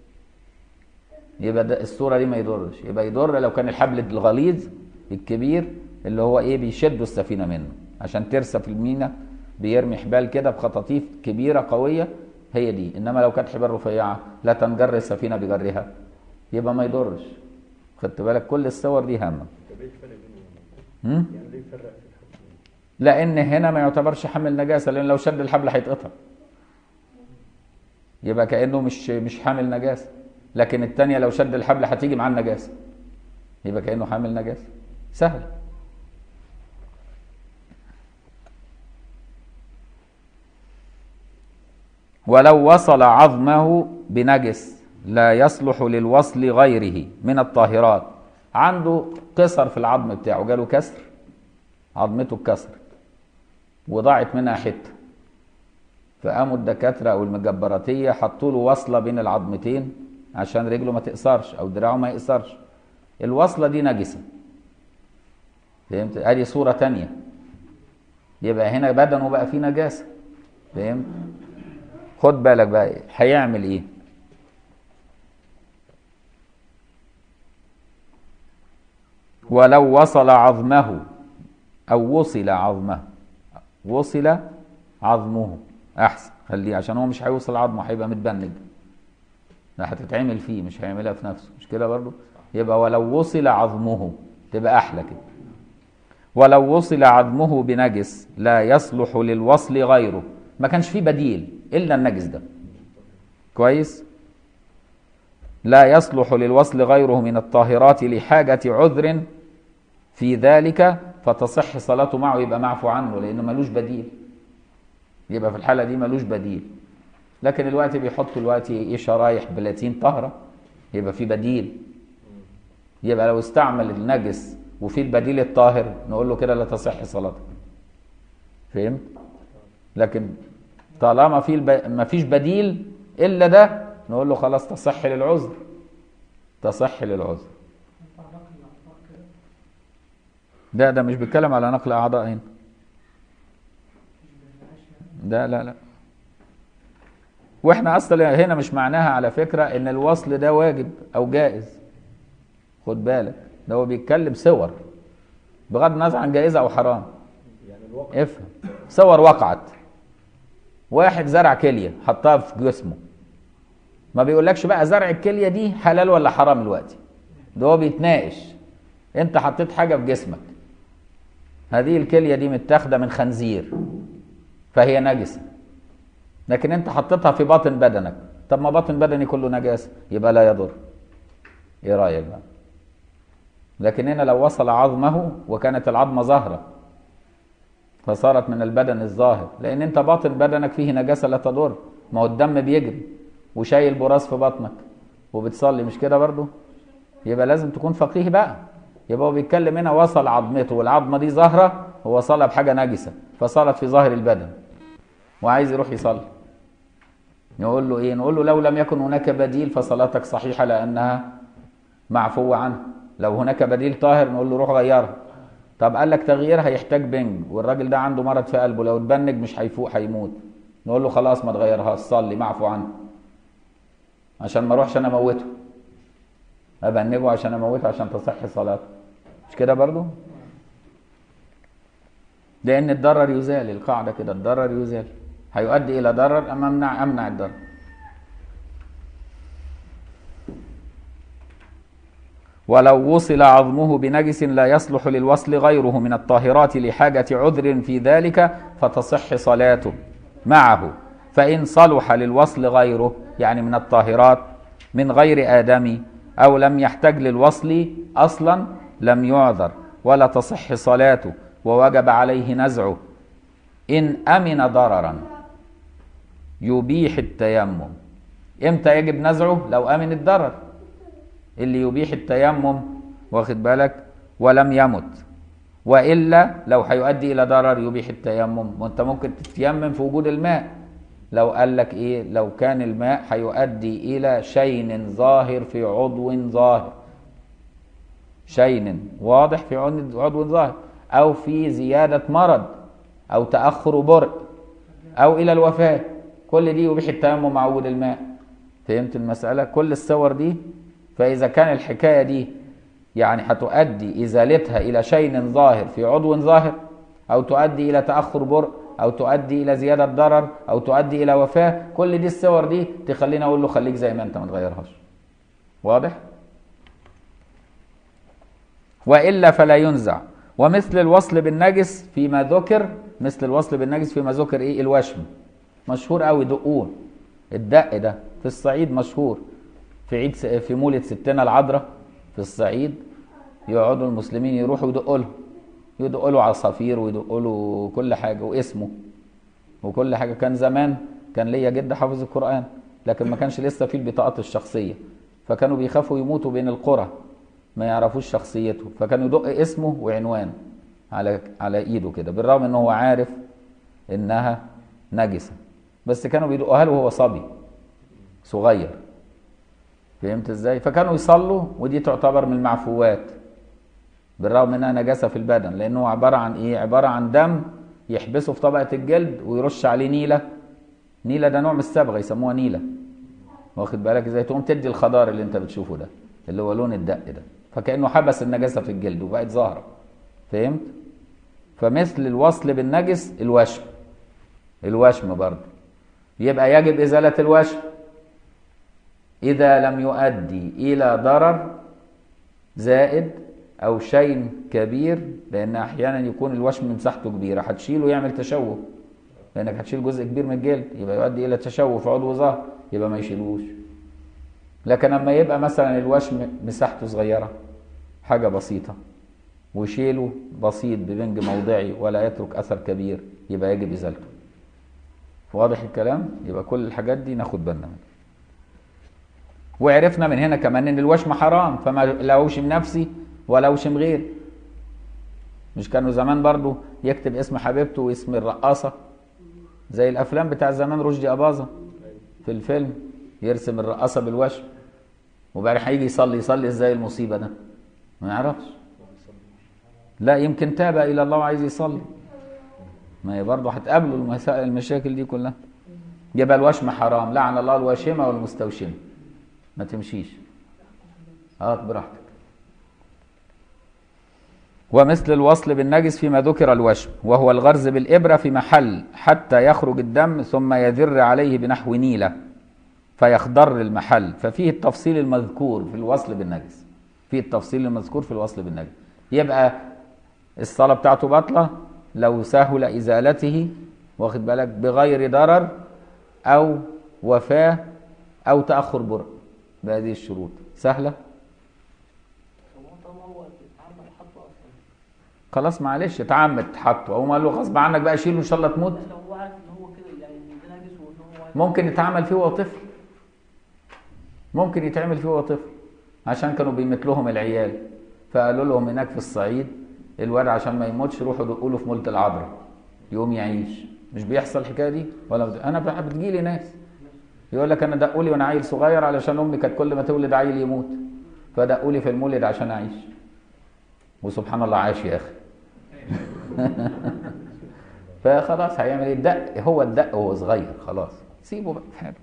يبقى ده الصورة دي ما يضرش يبقى يضر لو كان الحبل الغليظ الكبير اللي هو ايه بيشدوا السفينة منه عشان ترسى في المينا بيرمي حبال كده بخطاطيف كبيرة قوية هي دي انما لو كانت حبال رفيعة لا تنجر السفينة بجرها يبقى ما يضرش خدت بالك كل الصور دي هامة طب ايه الفرق بينهم؟ هم؟ يعني ليه يفرق في الحكمين؟ لان هنا ما يعتبرش حمل نجاسة لان لو شد الحبل هيتقطع يبقى كأنه مش مش حامل نجاسة لكن التانية لو شد الحبل هتيجي معاه النجاسة يبقى كأنه حامل نجاسة سهل ولو وصل عظمه بنجس لا يصلح للوصل غيره من الطاهرات عنده قصر في العظم بتاعه جاله كسر عظمته اتكسرت وضاعت منها حته فقاموا الدكاتره او المجبراتيه حطوا له وصله بين العظمتين عشان رجله ما تقصرش او دراعه ما يقصرش الوصله دي نجسه فهمت ادي صوره تانية يبقى هنا بدنه بقى فيه نجاسه فهمت خد بالك بقى هيعمل ايه ولو وصل عظمه او وصل عظمه وصل عظمه احسن خليه عشان هو مش هيوصل عظمه هيبقى متبنج ده هتتعمل فيه مش هيعملها في نفسه مش كده برضو يبقى ولو وصل عظمه تبقى احلى كده ولو وصل عظمه بنجس لا يصلح للوصل غيره ما كانش فيه بديل الا النجس ده كويس لا يصلح للوصل غيره من الطاهرات لحاجة عذر في ذلك فتصح صلاته معه يبقى معفو عنه لأنه ملوش بديل يبقى في الحالة دي ملوش بديل لكن الوقت بيحطوا الوقت ايه شرايح بلاتين طهرة يبقى في بديل يبقى لو استعمل النجس وفي البديل الطاهر نقول له كده لا تصح صلاتك فهمت لكن طالما في الب... ما فيش بديل الا ده نقول له خلاص تصح للعذر تصح للعذر ينفع نقل الأعضاء كده ده ده مش بيتكلم على نقل اعضاء هنا مش بينعش يعني لا لا لا واحنا اصلا هنا مش معناها على فكره ان الوصل ده واجب او جائز خد بالك ده هو بيتكلم صور بغض النظر عن جائزه او حرام يعني الواقع افهم صور وقعت واحد زرع كليه حطها في جسمه ما بيقولكش بقى زرع الكليه دي حلال ولا حرام دلوقتي ده هو بيتناقش انت حطيت حاجه في جسمك هذه الكليه دي متاخده من خنزير فهي نجسه لكن انت حطيتها في باطن بدنك طب ما باطن بدني كله نجاسه يبقى لا يضر ايه رايك بقى لكن هنا لو وصل عظمه وكانت العظمه ظاهره فصارت من البدن الظاهر لان انت باطن بدنك فيه نجاسه لا تضر ما هو الدم بيجري وشايل براز في بطنك وبتصلي مش كده برضو يبقى لازم تكون فقيه بقى يبقى هو بيتكلم هنا وصل عظمته والعظمه دي ظاهره هو وصلها بحاجه نجسه فصارت في ظاهر البدن وعايز يروح يصلي نقول له ايه نقول له لو لم يكن هناك بديل فصلاتك صحيحه لانها معفو عنها لو هناك بديل طاهر نقول له روح غيرها طب قال لك تغييرها هيحتاج بنج والراجل ده عنده مرض في قلبه لو اتبنج مش هيفوق هيموت نقول له خلاص ما تغيرهاش صلي معفو عنه عشان ما اروحش انا اموته ابنجه عشان اموته عشان تصح صلاته مش كده برضو لان الضرر يزال القاعده كده الضرر يزال هيؤدي الى ضرر اما امنع امنع الضرر ولو وصل عظمه بنجس لا يصلح للوصل غيره من الطاهرات لحاجة عذر في ذلك فتصح صلاته معه فإن صلح للوصل غيره يعني من الطاهرات من غير آدم أو لم يحتج للوصل أصلا لم يعذر ولا تصح صلاته ووجب عليه نزعه إن أمن ضررا يبيح التيمم إمتى يجب نزعه لو أمن الضرر اللي يبيح التيمم واخد بالك ولم يمت والا لو هيؤدي الى ضرر يبيح التيمم وانت ممكن تتيمم في وجود الماء لو قال لك ايه لو كان الماء هيؤدي الى شين ظاهر في عضو ظاهر شين واضح في عضو عضو ظاهر او في زياده مرض او تاخر برء او الى الوفاه كل دي يبيح التيمم مع وجود الماء فهمت المساله كل الصور دي فإذا كان الحكاية دي يعني هتؤدي إزالتها إلى شيء ظاهر في عضو ظاهر أو تؤدي إلى تأخر برء أو تؤدي إلى زيادة ضرر أو تؤدي إلى وفاة كل دي الصور دي تخليني أقول له خليك زي ما أنت ما تغيرهاش واضح؟ وإلا فلا ينزع ومثل الوصل بالنجس فيما ذكر مثل الوصل بالنجس فيما ذكر إيه الوشم مشهور قوي دقون الدق ده في الصعيد مشهور في عيد س- في مولد ستنا العذراء في الصعيد يقعدوا المسلمين يروحوا يدقوا له يدقوا له عصافير ويدقوا له كل حاجه واسمه وكل حاجه كان زمان كان ليا جد حافظ القران لكن ما كانش لسه في البطاقات الشخصيه فكانوا بيخافوا يموتوا بين القرى ما يعرفوش شخصيته فكانوا يدق اسمه وعنوان على على ايده كده بالرغم ان هو عارف انها نجسه بس كانوا بيدقوها له وهو صبي صغير فهمت ازاي فكانوا يصلوا ودي تعتبر من المعفوات بالرغم انها نجاسه في البدن لانه عباره عن ايه عباره عن دم يحبسه في طبقه الجلد ويرش عليه نيله نيله ده نوع من الصبغه يسموها نيله واخد بالك ازاي تقوم تدي الخضار اللي انت بتشوفه ده اللي هو لون الدق ده فكانه حبس النجاسه في الجلد وبقت ظاهره فهمت فمثل الوصل بالنجس الوشم الوشم برضه يبقى يجب ازاله الوشم إذا لم يؤدي إلى ضرر زائد أو شيء كبير لأن أحيانا يكون الوشم مساحته كبيرة هتشيله يعمل تشوه لأنك هتشيل جزء كبير من الجلد يبقى يؤدي إلى تشوه في عضو ظهر يبقى ما يشيلوش لكن لما يبقى مثلا الوشم مساحته صغيرة حاجة بسيطة وشيله بسيط ببنج موضعي ولا يترك أثر كبير يبقى يجب إزالته واضح الكلام يبقى كل الحاجات دي ناخد بالنا منها وعرفنا من هنا كمان ان الوشم حرام فما لا اوشم نفسي ولا اوشم غيري مش كانوا زمان برضو يكتب اسم حبيبته واسم الرقاصة زي الافلام بتاع زمان رشدي اباظة في الفيلم يرسم الرقاصة بالوشم وبعدين هيجي يصلي يصلي ازاي المصيبة ده ما يعرفش لا يمكن تاب الى الله وعايز يصلي ما هي برضه هتقابله المسائل المشاكل دي كلها يبقى الوشم حرام لعن الله الواشمة والمستوشمة ما تمشيش هات براحتك ومثل الوصل بالنجس فيما ذكر الوشم وهو الغرز بالإبرة في محل حتى يخرج الدم ثم يذر عليه بنحو نيلة فيخضر المحل ففيه التفصيل المذكور في الوصل بالنجس فيه التفصيل المذكور في الوصل بالنجس يبقى الصلاة بتاعته بطلة لو سهل إزالته واخد بالك بغير ضرر أو وفاة أو تأخر برء بهذه الشروط سهلة هو طالما هو اتعمل حطه اصلا خلاص معلش اتعمد حطه او قال له غصب عنك بقى شيله ان شاء الله تموت لو هو عارف ان هو كده يعني ان ده نجس وان هو ممكن يتعمل فيه وهو طفل ممكن يتعمل فيه وهو طفل عشان كانوا بيمثلهم العيال فقالوا لهم هناك في الصعيد الواد عشان ما يموتش روحوا دقوا له في مولد العذراء يقوم يعيش مش بيحصل الحكايه دي ولا بت... انا بح- بتجيلي ناس يقول لك انا دقوا لي وانا عيل صغير علشان امي كانت كل ما تولد عيل يموت فدقوا لي في المولد عشان اعيش وسبحان الله عاش يا اخي فخلاص هيعمل ايه الدق هو الدق وهو صغير خلاص سيبه بقى في حاله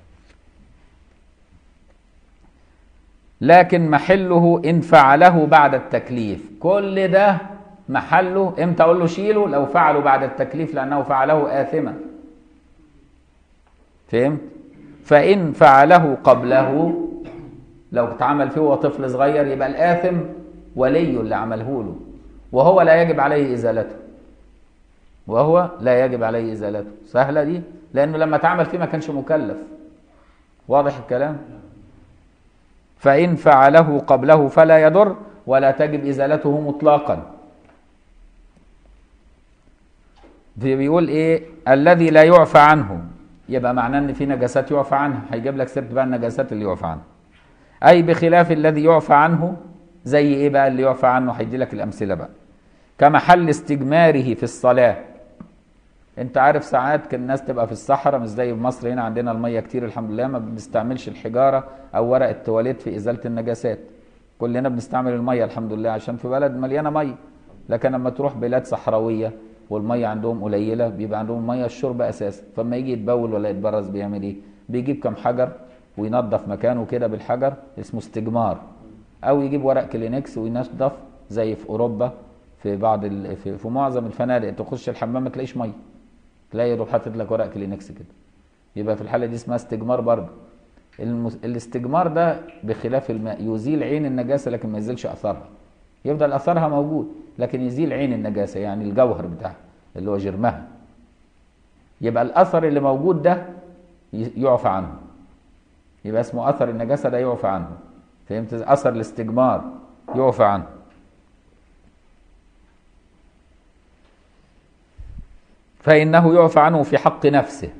لكن محله ان فعله بعد التكليف كل ده محله امتى اقول له شيله لو فعله بعد التكليف لانه فعله اثما فهمت فان فعله قبله لو اتعمل فيه وهو طفل صغير يبقى الاثم ولي اللي عمله له وهو لا يجب عليه ازالته وهو لا يجب عليه ازالته سهله دي لانه لما اتعمل فيه ما كانش مكلف واضح الكلام فان فعله قبله فلا يضر ولا تجب ازالته مطلقا في- بيقول ايه الذي لا يعفى عنه يبقى معناه ان في نجاسات يعفى عنها هيجيب لك سيره بقى النجاسات اللي يعفى عنها اي بخلاف الذي يعفى عنه زي ايه بقى اللي يعفى عنه هيدي لك الامثله بقى كمحل استجماره في الصلاه انت عارف ساعات كان الناس تبقى في الصحراء مش زي في مصر هنا عندنا الميه كتير الحمد لله ما بنستعملش الحجاره او ورق التواليت في ازاله النجاسات كلنا بنستعمل الميه الحمد لله عشان في بلد مليانه ميه لكن لما تروح بلاد صحراويه والميه عندهم قليله بيبقى عندهم ميه الشرب اساسا فلما يجي يتبول ولا يتبرز بيعمل ايه بيجيب كام حجر وينظف مكانه كده بالحجر اسمه استجمار او يجيب ورق كلينكس وينظف زي في اوروبا في بعض ال... في, في معظم الفنادق تخش الحمام ما تلاقيش ميه تلاقي يروح حاطط لك ورق كلينكس كده يبقى في الحاله دي اسمها استجمار برضه المس... الاستجمار ده بخلاف الماء يزيل عين النجاسه لكن ما يزيلش اثرها يفضل اثرها موجود لكن يزيل عين النجاسه يعني الجوهر بتاعها اللي هو جرمها يبقى الاثر اللي موجود ده ي- يعفى عنه يبقى اسمه اثر النجاسه ده يعفى عنه فهمت إزاي؟ اثر الاستجمار يعفى عنه فإنه يعفى عنه في حق نفسه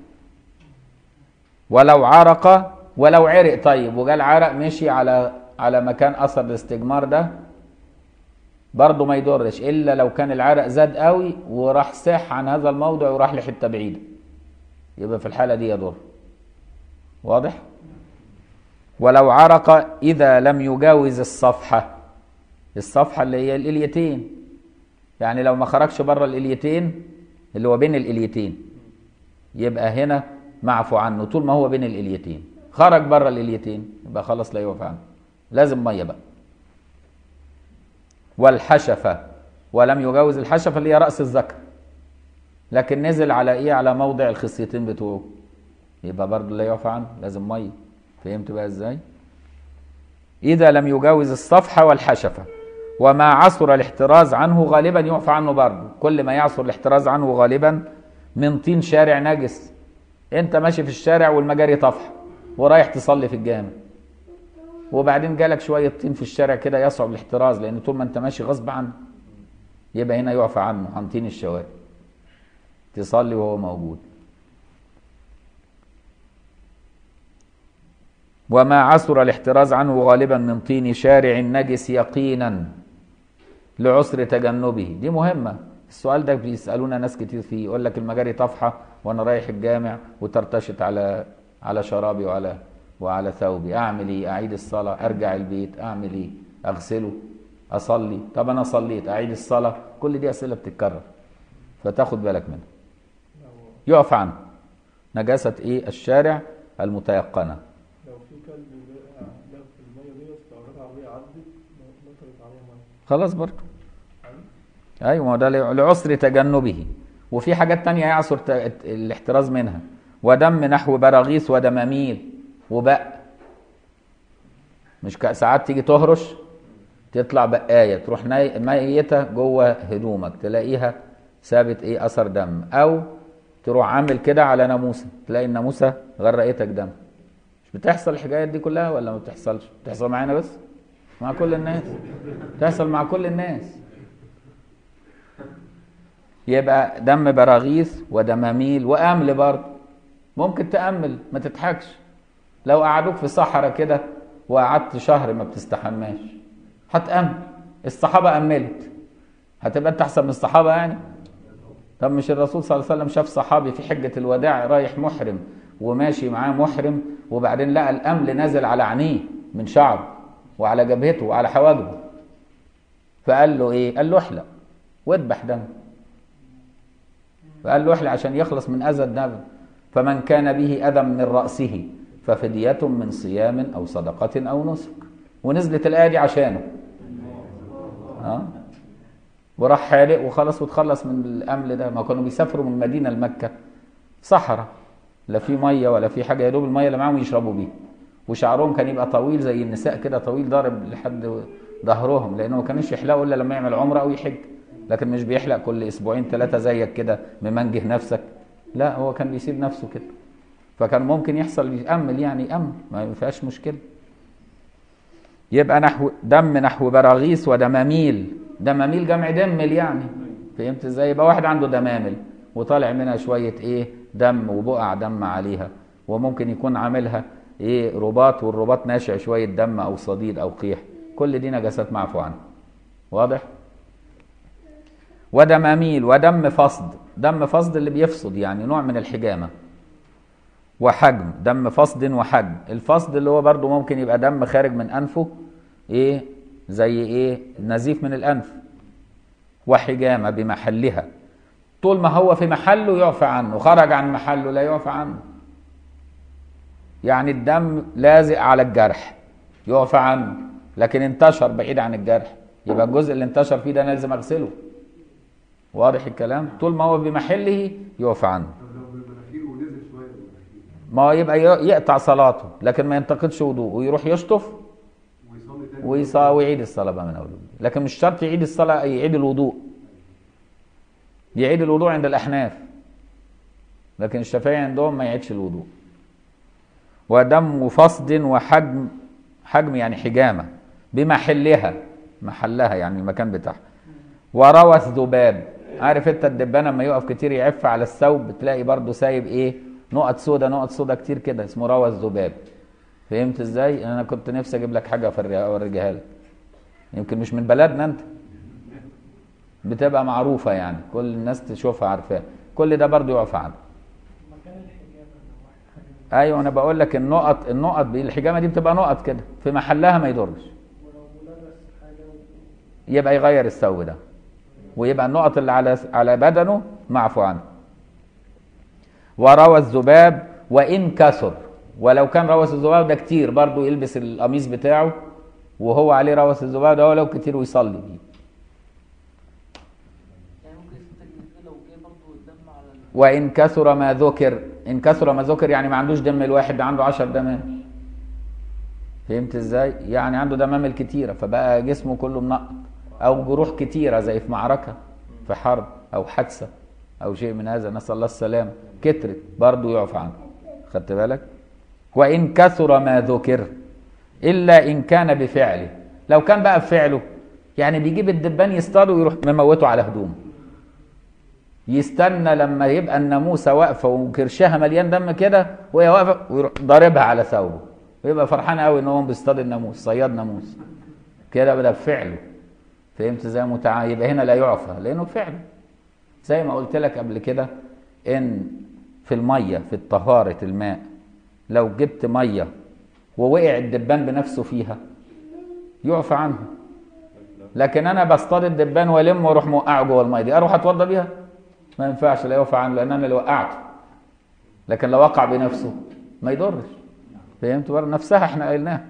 ولو عرق ولو عرق طيب وقال عرق مشي على على مكان أثر الاستجمار ده برضه ما يضرش إلا لو كان العرق زاد قوي وراح ساح عن هذا الموضع وراح لحتة بعيدة يبقى في الحالة دي يضر واضح؟ ولو عرق إذا لم يجاوز الصفحة الصفحة اللي هي الإليتين يعني لو ما خرجش بره الإليتين اللي هو بين الإليتين يبقى هنا معفو عنه طول ما هو بين الإليتين خرج بره الإليتين يبقى خلاص لا يعفى عنه لازم مية بقى والحشفة ولم يجاوز الحشفة اللي هي رأس الذكر لكن نزل على إيه على موضع الخصيتين بتوعه يبقى برضه لا يعفى عنه لازم مية فهمت بقى ازاي إذا لم يجاوز الصفحة والحشفة وما عصر الاحتراز عنه غالبا يعفى عنه برضه كل ما يعصر الاحتراز عنه غالبا من طين شارع نجس انت ماشي في الشارع والمجاري طفح ورايح تصلي في الجامع وبعدين جالك شوية طين في الشارع كده يصعب الاحتراز لأن طول ما أنت ماشي غصب عنه يبقى هنا يعفى عنه عن طين الشوارع تصلي وهو موجود وما عسر الاحتراز عنه غالبا من طين شارع النجس يقينا لعسر تجنبه دي مهمة السؤال ده بيسألونا ناس كتير فيه يقول لك المجاري طفحة وانا رايح الجامع وترتشت على على شرابي وعلى وعلى ثوبي اعمل ايه اعيد الصلاة ارجع البيت اعمل ايه اغسله اصلي طب انا صليت اعيد الصلاة كل دي اسئلة بتتكرر فتاخد بالك منها لو يقف عنه نجاسة ايه الشارع المتيقنة لو في كلب وقع لف في المية ديت لو رجع العربية عدت نطرت عليها مية خلاص برضه ايوه ما هو ده لعسر تجنبه وفي حاجات تانية يعسر ت- الاحتراز منها ودم نحو براغيث ودماميل وبق مش ك- ساعات تيجي تهرش تطلع بقايه تروح ناي- ميته جوه هدومك تلاقيها سابت ايه اثر دم او تروح عامل كده على ناموسه تلاقي الناموسه غرقتك دم مش بتحصل الحكايات دي كلها ولا ما بتحصلش بتحصل معانا بس مع كل الناس بتحصل مع كل الناس يبقى دم براغيث ودماميل وامل برضه ممكن تامل ما تضحكش لو قعدوك في صحراء كده وقعدت شهر ما بتستحماش هتامل الصحابه املت هتبقى انت احسن من الصحابه يعني طب مش الرسول صلى الله عليه وسلم شاف صحابي في حجه الوداع رايح محرم وماشي معاه محرم وبعدين لقى الامل نازل على عينيه من شعره وعلى جبهته وعلى حواجبه فقال له ايه قال له احلق واذبح دم فقال له احلق عشان يخلص من اذى الدم فمن كان به اذى من راسه ففدية من صيام او صدقة او نسك ونزلت الايه دي عشانه اه وراح حالق وخلص وتخلص من الامل ده ما كانوا بيسافروا من المدينه لمكه صحراء لا في ميه ولا في حاجه يا دوب الميه اللي معاهم يشربوا بيها وشعرهم كان يبقى طويل زي النساء كده طويل ضارب لحد ظهرهم لانه ما كانوش يحلقوا الا لما يعمل عمره او يحج لكن مش بيحلق كل اسبوعين ثلاثه زيك كده ممنجه نفسك لا هو كان بيسيب نفسه كده فكان ممكن يحصل يأمل يعني يأمل ما فيهاش مشكله يبقى نحو دم نحو براغيث ودماميل دماميل جمع دمل يعني فهمت ازاي يبقى واحد عنده دمامل وطالع منها شويه ايه دم وبقع دم عليها وممكن يكون عاملها ايه رباط والرباط ناشع شويه دم او صديد او قيح كل دي نجاسات معفو عنها واضح ودماميل ودم فصد دم فصد اللي بيفصد يعني نوع من الحجامه وحجم دم فصد وحجم الفصد اللي هو برضو ممكن يبقى دم خارج من انفه ايه زي ايه نزيف من الانف وحجامه بمحلها طول ما هو في محله يعفى عنه خرج عن محله لا يعفى عنه يعني الدم لازق على الجرح يعفى عنه لكن انتشر بعيد عن الجرح يبقى الجزء اللي انتشر فيه ده أنا لازم اغسله واضح الكلام طول ما هو بمحله يعفى عنه طب لو بمناخيره ونزل شويه بمناخيره ما هو يبقى ي- يقطع صلاته لكن ما ينتقدش وضوءه ويروح يشطف ويصلي تاني ويص- ويعيد الصلاه بقى من اول وجديد. لكن مش شرط يعيد الصلاه يعيد الوضوء يعيد الوضوء عند الاحناف لكن الشافعي عندهم ما يعيدش الوضوء ودم فصد وحجم حجم يعني حجامه بمحلها محلها يعني المكان بتاعها وروث ذباب عارف انت الدبان لما يقف كتير يعف على الثوب تلاقي برضه سايب ايه نقط سودا نقط سودا كتير كده اسمه روث ذباب فهمت ازاي انا كنت نفسي اجيب لك حاجه أفرجها- اوريها لك يمكن مش من بلدنا انت بتبقى معروفه يعني كل الناس تشوفها عارفاها كل ده برضه يقف عنه مكان الحجامة لو واحد حاجة ايوه انا بقول لك النقط النقط دي الحجامه دي بتبقى نقط كده في محلها ما يضرش ولو ملبس حاجة و- يبقى يغير الثوب ده ويبقى النقط اللي على على بدنه معفو عنه وروى الذباب وان كثر ولو كان روث الذباب ده كتير برضه يلبس القميص بتاعه وهو عليه روث الذباب ده ولو كتير ويصلي بيه يعني ممكن يستجيب كده لو جه برضه الدم على ال... وان كثر ما ذكر ان كثر ما ذكر يعني ما عندوش دم الواحد ده عنده 10 دمام فهمت ازاي يعني عنده دمامل كتيره فبقى جسمه كله منقط او جروح كتيره زي في معركه في حرب او حادثه او شيء من هذا نسال الله السلامه كترت برضه يعفى عنه خدت بالك وان كثر ما ذكر الا ان كان بفعله لو كان بقى بفعله يعني بيجيب الدبان يصطاده ويروح مموته على هدومه يستنى لما يبقى الناموسه واقفه وكرشها مليان دم كده وهي واقفه ويروح ضاربها على ثوبه ويبقى فرحان قوي ان هو بيصطاد الناموس صياد ناموس كده بدا بفعله فهمت ازاي متع... يبقى هنا لا يعفى لانه فعله زي ما قلت لك قبل كده ان في الميه في طهاره الماء لو جبت ميه ووقع الدبان بنفسه فيها يعفى عنه لكن انا بصطاد الدبان والم واروح موقعه جوه الميه دي اروح اتوضى بيها ما ينفعش لا يعفى عنه لان انا اللي وقعته لكن لو وقع بنفسه ما يضرش فهمت بقى نفسها احنا قلناها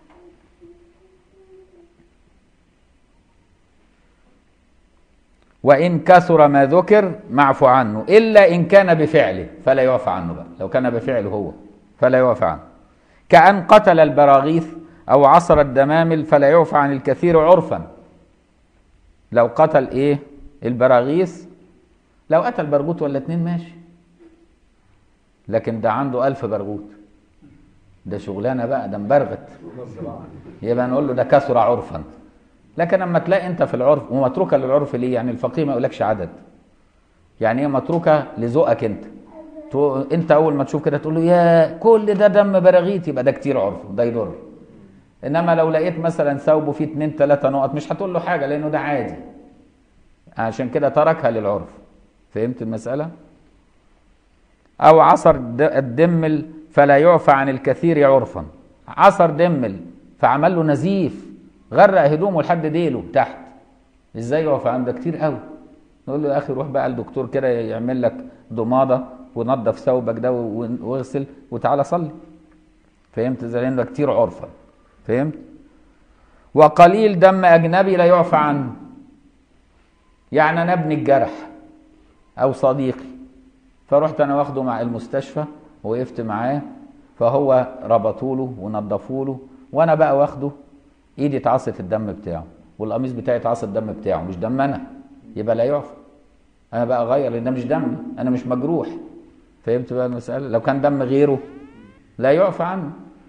وإن كثر ما ذكر معفو عنه إلا إن كان بفعله فلا يعفى عنه بقى لو كان بفعله هو فلا يعفى عنه كأن قتل البراغيث أو عصر الدمامل فلا يعفى عن الكثير عرفا لو قتل إيه البراغيث لو قتل برغوت ولا اتنين ماشي لكن ده عنده ألف برغوت ده شغلانة بقى ده مبرغت يبقى نقول له ده كثر عرفا لكن لما تلاقي انت في العرف ومتروكه للعرف ليه يعني الفقيه ما يقولكش عدد يعني ايه متروكه لذوقك انت تو- انت اول ما تشوف كده تقول له يا كل ده دم براغيث يبقى ده كتير عرف ده يضر انما لو لقيت مثلا ثوبه فيه اتنين تلاته نقط مش هتقول له حاجه لانه ده عادي عشان كده تركها للعرف فهمت المساله او عصر د- الدمل فلا يعفى عن الكثير عرفا عصر دمل فعمل له نزيف غرق هدومه لحد ديله تحت ازاي يعفى عن ده كتير قوي نقول له يا اخي روح بقى الدكتور كده يعمل لك ضماده ونظف ثوبك ده و- واغسل وتعالى صلي فهمت ازاي لان ده كتير عرفا فهمت وقليل دم اجنبي لا يعفى عنه يعني انا ابني الجرح او صديقي فرحت انا واخده مع المستشفى وقفت معاه فهو ربطوا له ونضفوا له وانا بقى واخده ايدي اتعصت الدم بتاعه والقميص بتاعي اتعصت الدم بتاعه مش دم انا يبقى لا يعفى انا بقى اغير لان ده مش دمي انا مش مجروح فهمت بقى المساله لو كان دم غيره لا يعفى عنه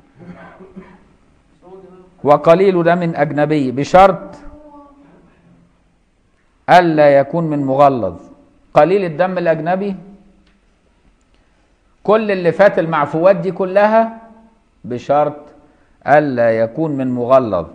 وقليل دم اجنبي بشرط الا يكون من مغلظ قليل الدم الاجنبي كل اللي فات المعفوات دي كلها بشرط الا يكون من مغلظ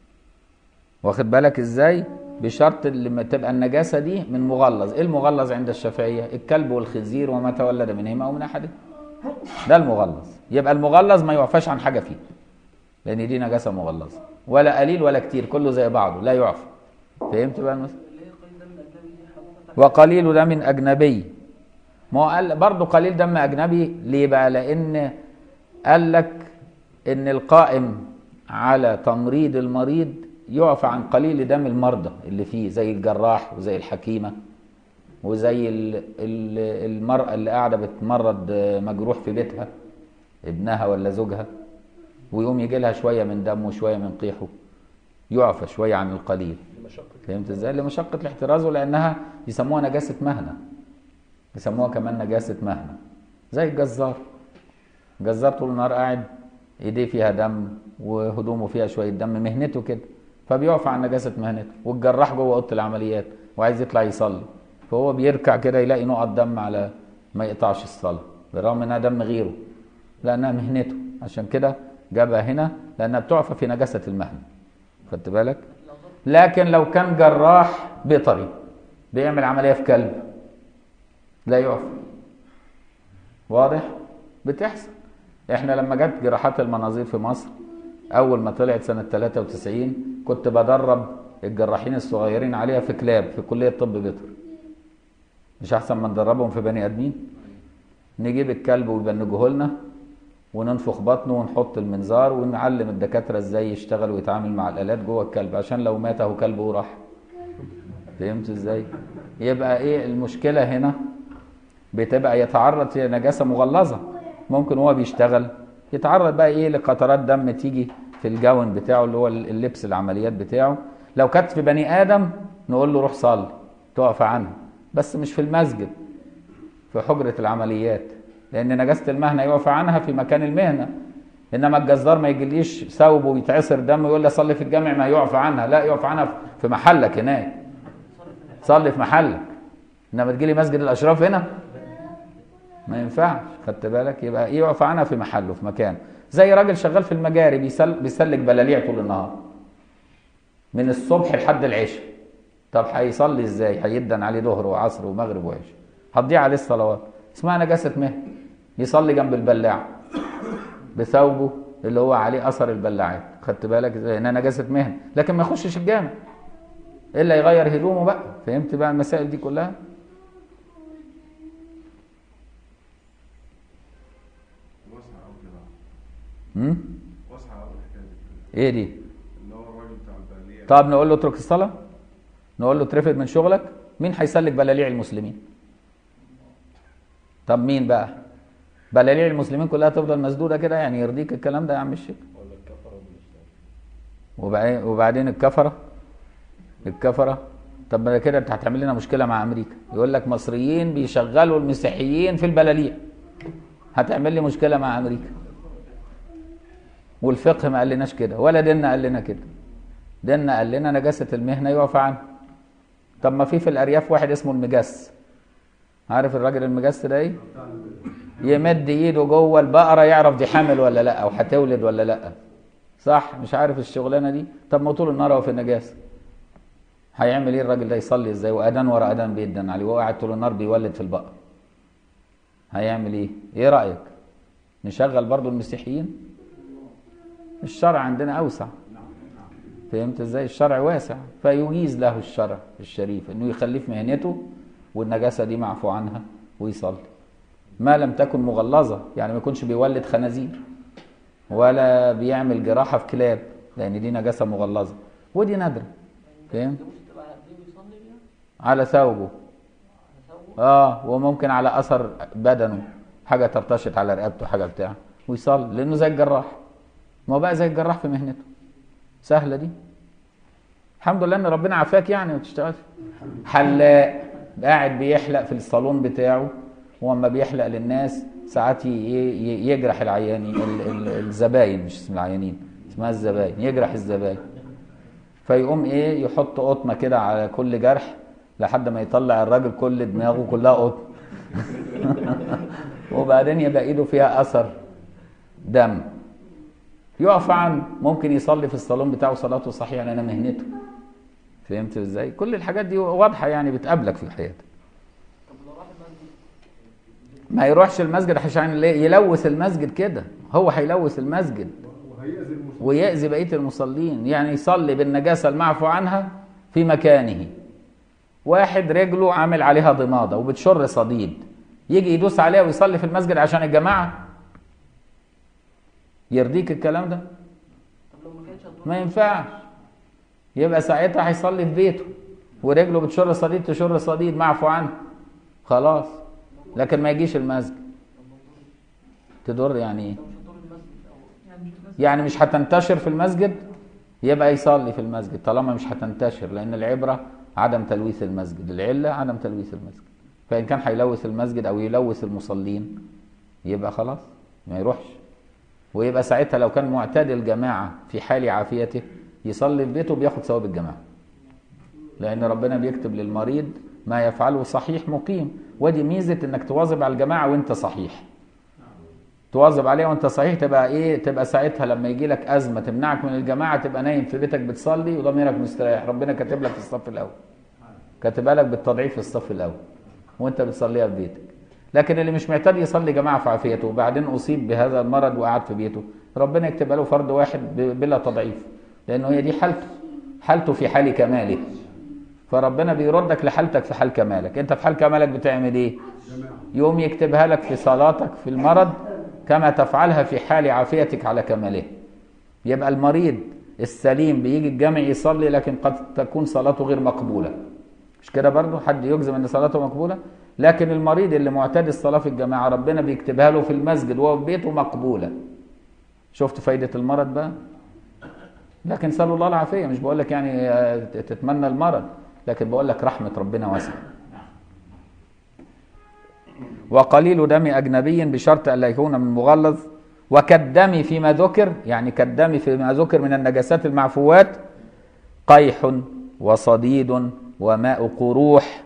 واخد بالك ازاي بشرط لما تبقى النجاسه دي من مغلظ ايه المغلظ عند الشافعيه الكلب والخنزير وما تولد منهما او من احدهم ده المغلظ يبقى المغلظ ما يعفاش عن حاجه فيه لان دي نجاسه مغلظه ولا قليل ولا كتير كله زي بعضه لا يعفى فهمت بقى المثل اللي هي قليل دم الاجنبي دي حضرتك وقليل دم اجنبي ما هو قال برضه قليل دم اجنبي ليه بقى لان قال لك ان القائم على تمريض المريض يعفى عن قليل دم المرضى اللي فيه زي الجراح وزي الحكيمه وزي ال- ال- المرأة اللي قاعدة بتمرض مجروح في بيتها ابنها ولا زوجها ويقوم يجي لها شوية من دمه وشوية من قيحه يعفى شوية عن القليل فهمت ازاي؟ لمشقة الاحتراز ولأنها يسموها نجاسة مهنة يسموها كمان نجاسة مهنة زي الجزار الجزار طول النهار قاعد ايديه فيها دم وهدومه فيها شوية دم مهنته كده فبيقف عن نجاسة مهنته والجراح جوه أوضة العمليات وعايز يطلع يصلي فهو بيركع كده يلاقي نقط دم على ما يقطعش الصلاة بالرغم انها دم غيره لأنها مهنته عشان كده جابها هنا لأنها بتعفى في نجاسة المهنة خدت بالك؟ لكن لو كان جراح بيطري بيعمل عملية في كلب لا يعفى واضح بتحصل احنا لما جت جراحات المناظير في مصر اول ما طلعت سنة 93 كنت بدرب الجراحين الصغيرين عليها في كلاب في كلية طب بيطري مش احسن ما ندربهم في بني ادمين نجيب الكلب ويبنجوه لنا وننفخ بطنه ونحط المنظار ونعلم الدكاترة ازاي يشتغل ويتعامل مع الالات جوه الكلب عشان لو مات اهو كلبه وراح فهمت ازاي يبقى ايه المشكلة هنا بتبقى يتعرض لنجاسة مغلظة ممكن هو بيشتغل يتعرض بقى ايه لقطرات دم تيجي في الجون بتاعه اللي هو اللبس العمليات بتاعه لو كانت في بني ادم نقول له روح صلي تقف عنه بس مش في المسجد في حجرة العمليات لأن نجاسة المهنة يعفى عنها في مكان المهنة إنما الجزار ما يجيليش ثوبه ويتعصر دم ويقول لي صلي في الجامع ما يعفى عنها لا يعفى عنها في محلك هناك صلي في محلك إنما تجيلي مسجد الأشراف هنا ما ينفعش خدت بالك يبقى يعفى عنها في محله في مكان زي راجل شغال في المجاري بيسل بيسلك بلاليع طول النهار من الصبح لحد العشاء طب هيصلي ازاي هيدن عليه ظهر وعصر ومغرب وعشاء هتضيع عليه الصلوات اسمها نجاسه مهن يصلي جنب البلاع بثوبه اللي هو عليه اثر البلاعات خدت بالك ازاي انها نجاسه مهن لكن ما يخشش الجامع الا يغير هدومه بقى فهمت بقى المسائل دي كلها واسعة أوي كده امم واسعة أوي الحكاية دي ايه دي اللي هو الراجل بتاع البلية طب نقول له اترك الصلاه نقول له اترفد من شغلك مين هيسلك بلاليع المسلمين طب مين بقى بلاليع المسلمين كلها تفضل مسدوده كده يعني يرضيك الكلام ده يا عم الشيخ ولا الكفرة بالإسلام وبعدين وبعدين الكفره الكفره طب ما كده انت هتعمل لنا مشكله مع امريكا يقول لك مصريين بيشغلوا المسيحيين في البلاليع هتعمل لي مشكله مع امريكا والفقه ما قالناش كده ولا ديننا قال لنا كده ديننا قال لنا نجاسه المهنه يعفى عنها طب ما في في الارياف واحد اسمه المجس عارف الراجل المجس ده ايه يمد ايده جوه البقره يعرف دي حامل ولا لا او هتولد ولا لا صح مش عارف الشغلانه دي طب ما طول النهار هو في النجاسه هيعمل ايه الراجل ده يصلي ازاي واذان ورا اذان بيدن عليه وهو قاعد طول النهار بيولد في البقر هيعمل ايه ايه رايك نشغل برضو المسيحيين الشرع عندنا اوسع فهمت ازاي الشرع واسع فيجيز له الشرع الشريف انه يخليه في مهنته والنجاسه دي معفو عنها ويصلي ما لم تكن مغلظه يعني ما يكونش بيولد خنازير ولا بيعمل جراحه في كلاب لان دي نجاسه مغلظه ودي نادره فهمت مش تبقى دي بيصلي بيها على ثوبه على ثوبه اه وممكن على اثر بدنه حاجه ترتشط على رقبته حاجه بتاع ويصلي لانه زي الجراح ما هو بقى زي الجراح في مهنته سهله دي الحمد لله ان ربنا عافاك يعني ما تشتغلش حلاق قاعد بيحلق في الصالون بتاعه واما بيحلق للناس ساعات ي- ي- يجرح العيانين ال- ال- الزباين مش اسم العيانين اسمها الزباين يجرح الزباين فيقوم ايه يحط قطنه كده على كل جرح لحد ما يطلع الراجل كل دماغه كلها قطن وبعدين يبقى ايده فيها اثر دم يقف عن ممكن يصلي في الصالون بتاعه صلاته صحيحه لان مهنته فهمت ازاي كل الحاجات دي واضحه يعني بتقابلك في حياتك طب لو راح المسجد ما يروحش المسجد عشان ليه؟ يلوث المسجد كده هو هيلوث المسجد وهيأذي المسلمين ويأذي بقية المصلين يعني يصلي بالنجاسة المعفو عنها في مكانه واحد رجله عامل عليها ضمادة وبتشر صديد يجي يدوس عليها ويصلي في المسجد عشان الجماعة يرضيك الكلام ده طب لو ما كانتش هتضر ما ينفعش يبقى ساعتها هيصلي في بيته ورجله بتشر صديد تشر صديد معفو عنه خلاص لكن ما يجيش المسجد تضر يعني ايه لو مش هتضر المسجد او يعني مش المسجد يعني مش هتنتشر في المسجد يبقى يصلي في المسجد طالما مش هتنتشر لان العبره عدم تلويث المسجد العله عدم تلويث المسجد فان كان هيلوث المسجد او يلوث المصلين يبقى خلاص ما يروحش ويبقى ساعتها لو كان معتاد الجماعه في حال عافيته يصلي في بيته بياخد ثواب الجماعه لان ربنا بيكتب للمريض ما يفعله صحيح مقيم ودي ميزه انك تواظب على الجماعه وانت صحيح تواظب عليها وانت صحيح تبقى ايه تبقى ساعتها لما يجي لك ازمه تمنعك من الجماعه تبقى نايم في بيتك بتصلي وضميرك مستريح ربنا كاتب لك في الصف الاول كاتبها لك بالتضعيف في الصف الاول وانت بتصليها في بيتك لكن اللي مش معتاد يصلي جماعه في عافيته وبعدين اصيب بهذا المرض وقعد في بيته ربنا يكتبها له فرد واحد ب- بلا تضعيف لانه هي دي حالته حالته في حال كماله فربنا بيردك لحالتك في حال كمالك انت في حال كمالك بتعمل ايه يوم يكتبها لك في صلاتك في المرض كما تفعلها في حال عافيتك على كماله يبقى المريض السليم بيجي الجامع يصلي لكن قد تكون صلاته غير مقبولة مش كده برضه حد يجزم ان صلاته مقبولة لكن المريض اللي معتاد الصلاة في الجماعة ربنا بيكتبها له في المسجد وهو في بيته مقبولة شفت فايدة المرض بقى لكن سألوا الله العافية مش بقول لك يعني آه، تتمنى المرض لكن بقول لك رحمة ربنا واسعة وقليل دم أجنبي بشرط أن لا يكون من مغلظ وكالدم فيما ذكر يعني كالدم فيما ذكر من النجاسات المعفوات قيح وصديد وماء قروح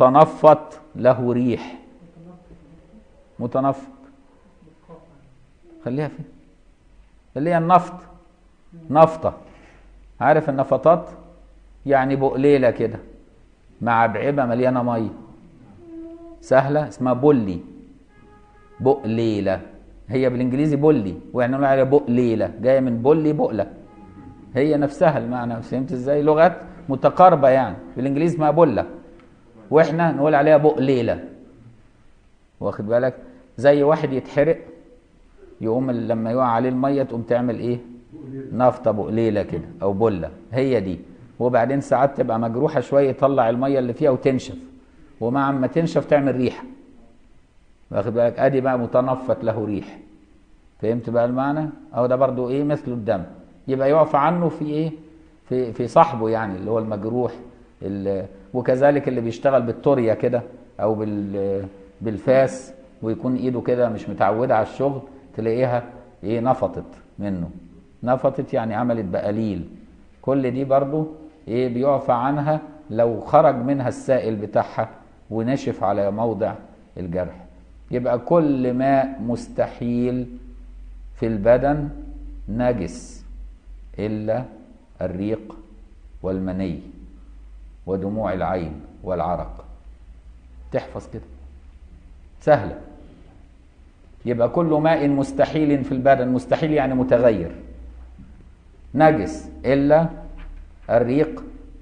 ومتنفط له ريح متنفط خليها فيها اللي هي النفط نفطة عارف النفطات يعني بقليلة كده مع بعبة مليانة مية سهلة اسمها بولي بقليلة هي بالانجليزي بولي واحنا بنقول عليها بقليلة جاية من بولي بقلة هي نفسها المعنى فهمت ازاي لغات متقاربة يعني بالانجليزي اسمها بلة واحنا نقول عليها بقليلة واخد بالك زي واحد يتحرق يقوم لما يقع عليه الميه تقوم تعمل ايه نفطه بقليله كده او بله هي دي وبعدين ساعات تبقى مجروحه شويه يطلع الميه اللي فيها وتنشف ومع ما تنشف تعمل ريحه واخد بالك ادي بقى متنفط له ريح فهمت بقى المعنى او ده برضو ايه مثل الدم يبقى يعفى عنه في ايه في في صاحبه يعني اللي هو المجروح ال- وكذلك اللي بيشتغل بالطورية كده او بال بالفاس ويكون ايده كده مش متعودة على الشغل تلاقيها ايه نفطت منه نفطت يعني عملت بقليل كل دي برضو ايه بيعفى عنها لو خرج منها السائل بتاعها ونشف على موضع الجرح يبقى كل ماء مستحيل في البدن نجس إلا الريق والمني ودموع العين والعرق تحفظ كده سهلة يبقى كل ماء مستحيل في البدن مستحيل يعني متغير نجس إلا الريق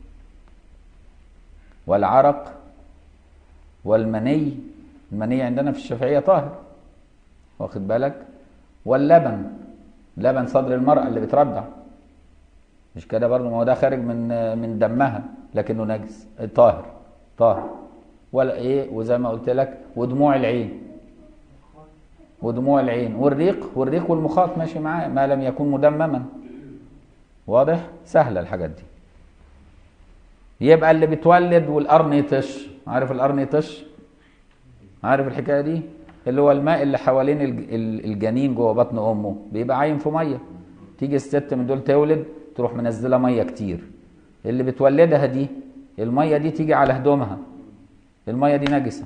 والعرق والمني المني عندنا في الشافعية طاهر واخد بالك واللبن لبن صدر المرأة اللي بترضع مش كده برضه ما هو ده خارج من من دمها لكنه نجس طاهر طاهر ولا ايه وزي ما قلت لك ودموع العين ودموع العين والريق والريق والمخاط ماشي معاه ما لم يكن مدمما واضح سهله الحاجات دي يبقى اللي بتولد والقرن يطش عارف القرن يطش عارف الحكايه دي اللي هو الماء اللي حوالين الج- ال- الجنين جوه بطن امه بيبقى عايم في ميه تيجي الست من دول تولد تروح منزله ميه كتير اللي بتولدها دي الميه دي تيجي على هدومها الميه دي نجسه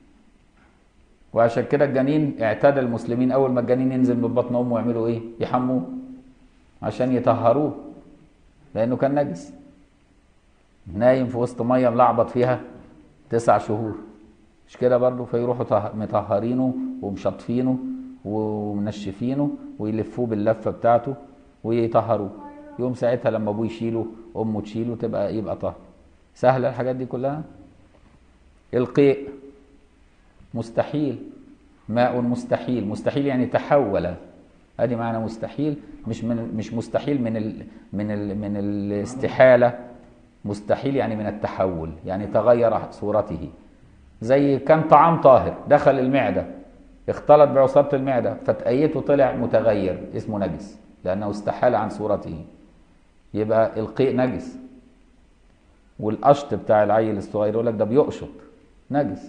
وعشان كده الجنين اعتاد المسلمين اول ما الجنين ينزل من بطن امه يعملوا ايه يحموه عشان يطهروه لانه كان نجس نايم في وسط ميه ملعبط فيها تسع شهور مش كده برضه فيروحوا طه- مطهرينه ومشطفينه ومنشفينه ويلفوه باللفه بتاعته ويطهروه يوم ساعتها لما ابوه يشيله امه تشيله تبقى يبقى طاهر سهله الحاجات دي كلها القيء مستحيل ماء مستحيل مستحيل يعني تحول ادي معنى مستحيل مش من مش مستحيل من ال من ال من الاستحاله مستحيل يعني من التحول يعني تغير صورته زي كان طعام طاهر دخل المعده اختلط بعصابه المعده فتأيته طلع متغير اسمه نجس لانه استحال عن صورته يبقى القيء نجس والقشط بتاع العيل الصغير يقول لك ده بيقشط نجس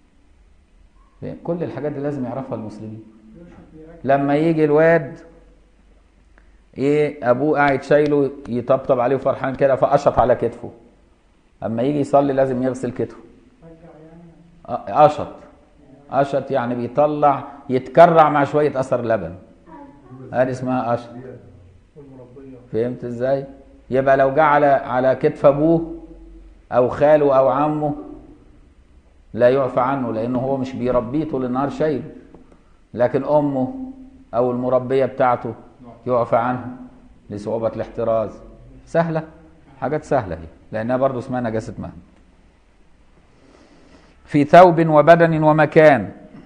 كل الحاجات دي لازم يعرفها المسلمين لما يجي الواد ايه ابوه قاعد شايله يطبطب عليه فرحان كده فقشط على كتفه اما يجي يصلي لازم يغسل كتفه آه، قشط قشط يعني بيطلع يتكرع مع شويه اثر لبن هذه اسمها قشط والمربية فهمت ازاي يبقى لو جه على على كتف ابوه او خاله او عمه لا يعفى عنه لانه هو مش بيربيه طول النهار شايله لكن امه او المربيه بتاعته يعفى عنها لصعوبه الاحتراز سهله حاجات سهله هي لانها برضه اسمها نجاسه مهد في ثوب وبدن ومكان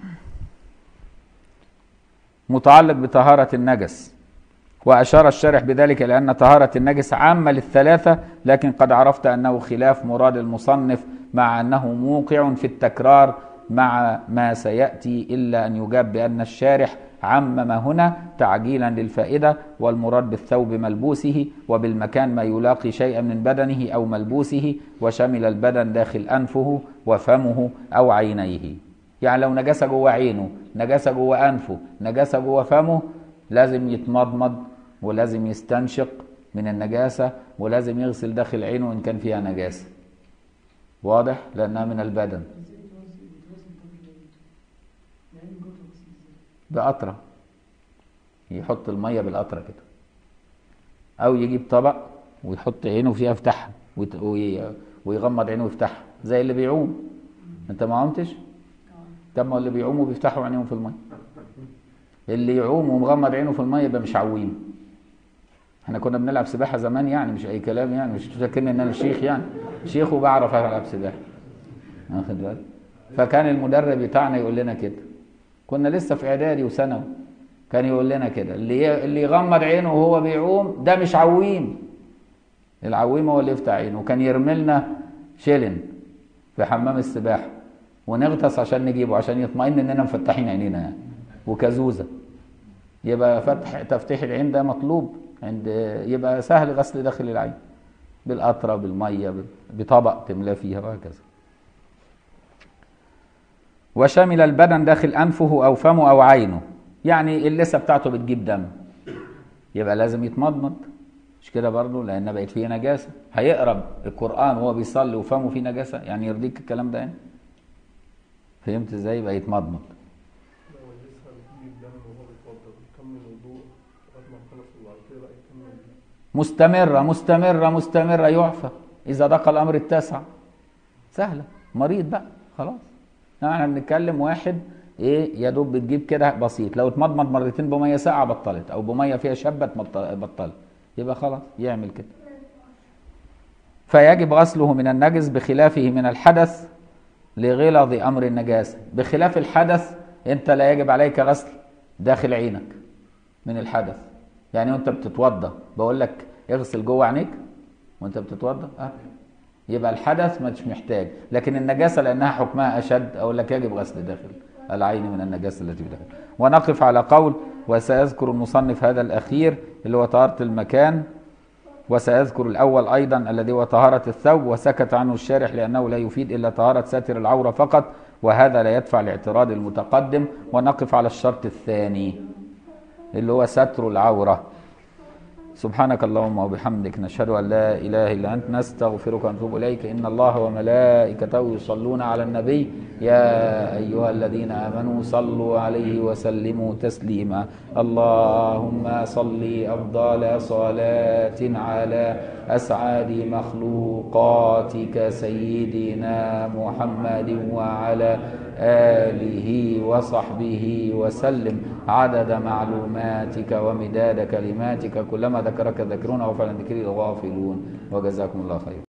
متعلق بطهاره النجس وأشار الشارح بذلك إلى أن طهارة النجس عامة للثلاثة لكن قد عرفت أنه خلاف مراد المصنف مع أنه موقع في التكرار مع ما سيأتي إلا أن يجاب بأن الشارح عمم هنا تعجيلا للفائدة والمراد بالثوب ملبوسه وبالمكان ما يلاقي شيئا من بدنه أو ملبوسه وشمل البدن داخل أنفه وفمه أو عينيه يعني لو نجاسة جوه عينه نجاسة جوه أنفه نجاسة جوه فمه لازم يتمضمض ولازم يستنشق من النجاسة ولازم يغسل داخل عينه إن كان فيها نجاسة واضح لأنها من البدن بقطرة يحط الميه بالقطره كده او يجيب طبق ويحط عينه فيها يفتحها ويت- وي- ويغمض عينه ويفتحها زي اللي بيعوم انت ما عمتش طب ما اللي بيعوموا بيفتحوا عينيهم في الميه اللي يعوم ومغمض عينه في الميه يبقى مش عويم احنا كنا بنلعب سباحه زمان يعني مش اي كلام يعني مش فاكرني ان انا شيخ يعني شيخ وبعرف العب سباحه واخد بالك فكان المدرب بتاعنا يقول لنا كده كنا لسه في اعدادي وثانوي كان يقول لنا كده اللي ي- اللي يغمض عينه وهو بيعوم ده مش عويم العويم هو اللي يفتح عينه وكان يرمي لنا شيلن في حمام السباحه ونغطس عشان نجيبه عشان يطمئن اننا مفتحين عينينا يعني وكزوزه يبقى فتح تفتيح العين ده مطلوب عند يبقى سهل غسل داخل العين بالقطره بالميه بطبق تملاه فيها وهكذا وشمل البدن داخل انفه او فمه او عينه يعني اللثه بتاعته بتجيب دم يبقى لازم يتمضمض مش كده برضه لان بقت فيه نجاسه هيقرب القران وهو بيصلي وفمه فيه نجاسه يعني يرضيك الكلام ده يعني فهمت ازاي يبقى يتمضمض لو لسه بيجيب الدم وهو بيتوضا بيكمل وضوء لغايه ما يخلص وبعد كده بقى يكمل مستمرة مستمرة مستمرة يعفى إذا ضاق الأمر اتسع سهلة مريض بقى خلاص إنما احنا بنتكلم واحد ايه يا دوب بتجيب كده بسيط لو اتمضمض مرتين بميه ساقعه بطلت او بميه فيها شبه اتمط- بطلت يبقى خلاص يعمل كده فيجب غسله من النجس بخلافه من الحدث لغلظ امر النجاسه بخلاف الحدث انت لا يجب عليك غسل داخل عينك من الحدث يعني وانت بتتوضا بقول لك اغسل جوه عينيك وانت بتتوضا اه يبقى الحدث مش محتاج لكن النجاسه لانها حكمها اشد اقول لك يجب غسل داخل العين من النجاسه التي بداخل ونقف على قول وسيذكر المصنف هذا الاخير اللي هو طهاره المكان وسيذكر الأول أيضا الذي هو طهارة الثوب وسكت عنه الشارح لأنه لا يفيد إلا طهارة ساتر العورة فقط وهذا لا يدفع لاعتراض المتقدم ونقف على الشرط الثاني اللي هو ستر العورة سبحانك اللهم وبحمدك نشهد أن لا إله إلا أنت نستغفرك ونتوب إليك إن الله وملائكته يصلون على النبي يا أيها الذين آمنوا صلوا عليه وسلموا تسليما اللهم صل أفضل صلاة على أسعد مخلوقاتك سيدنا محمد وعلى آله وصحبه وسلم عدد معلوماتك ومداد كلماتك كلما ذكرك ذكرون وفعلا ذكري الغافلون وجزاكم الله خيرا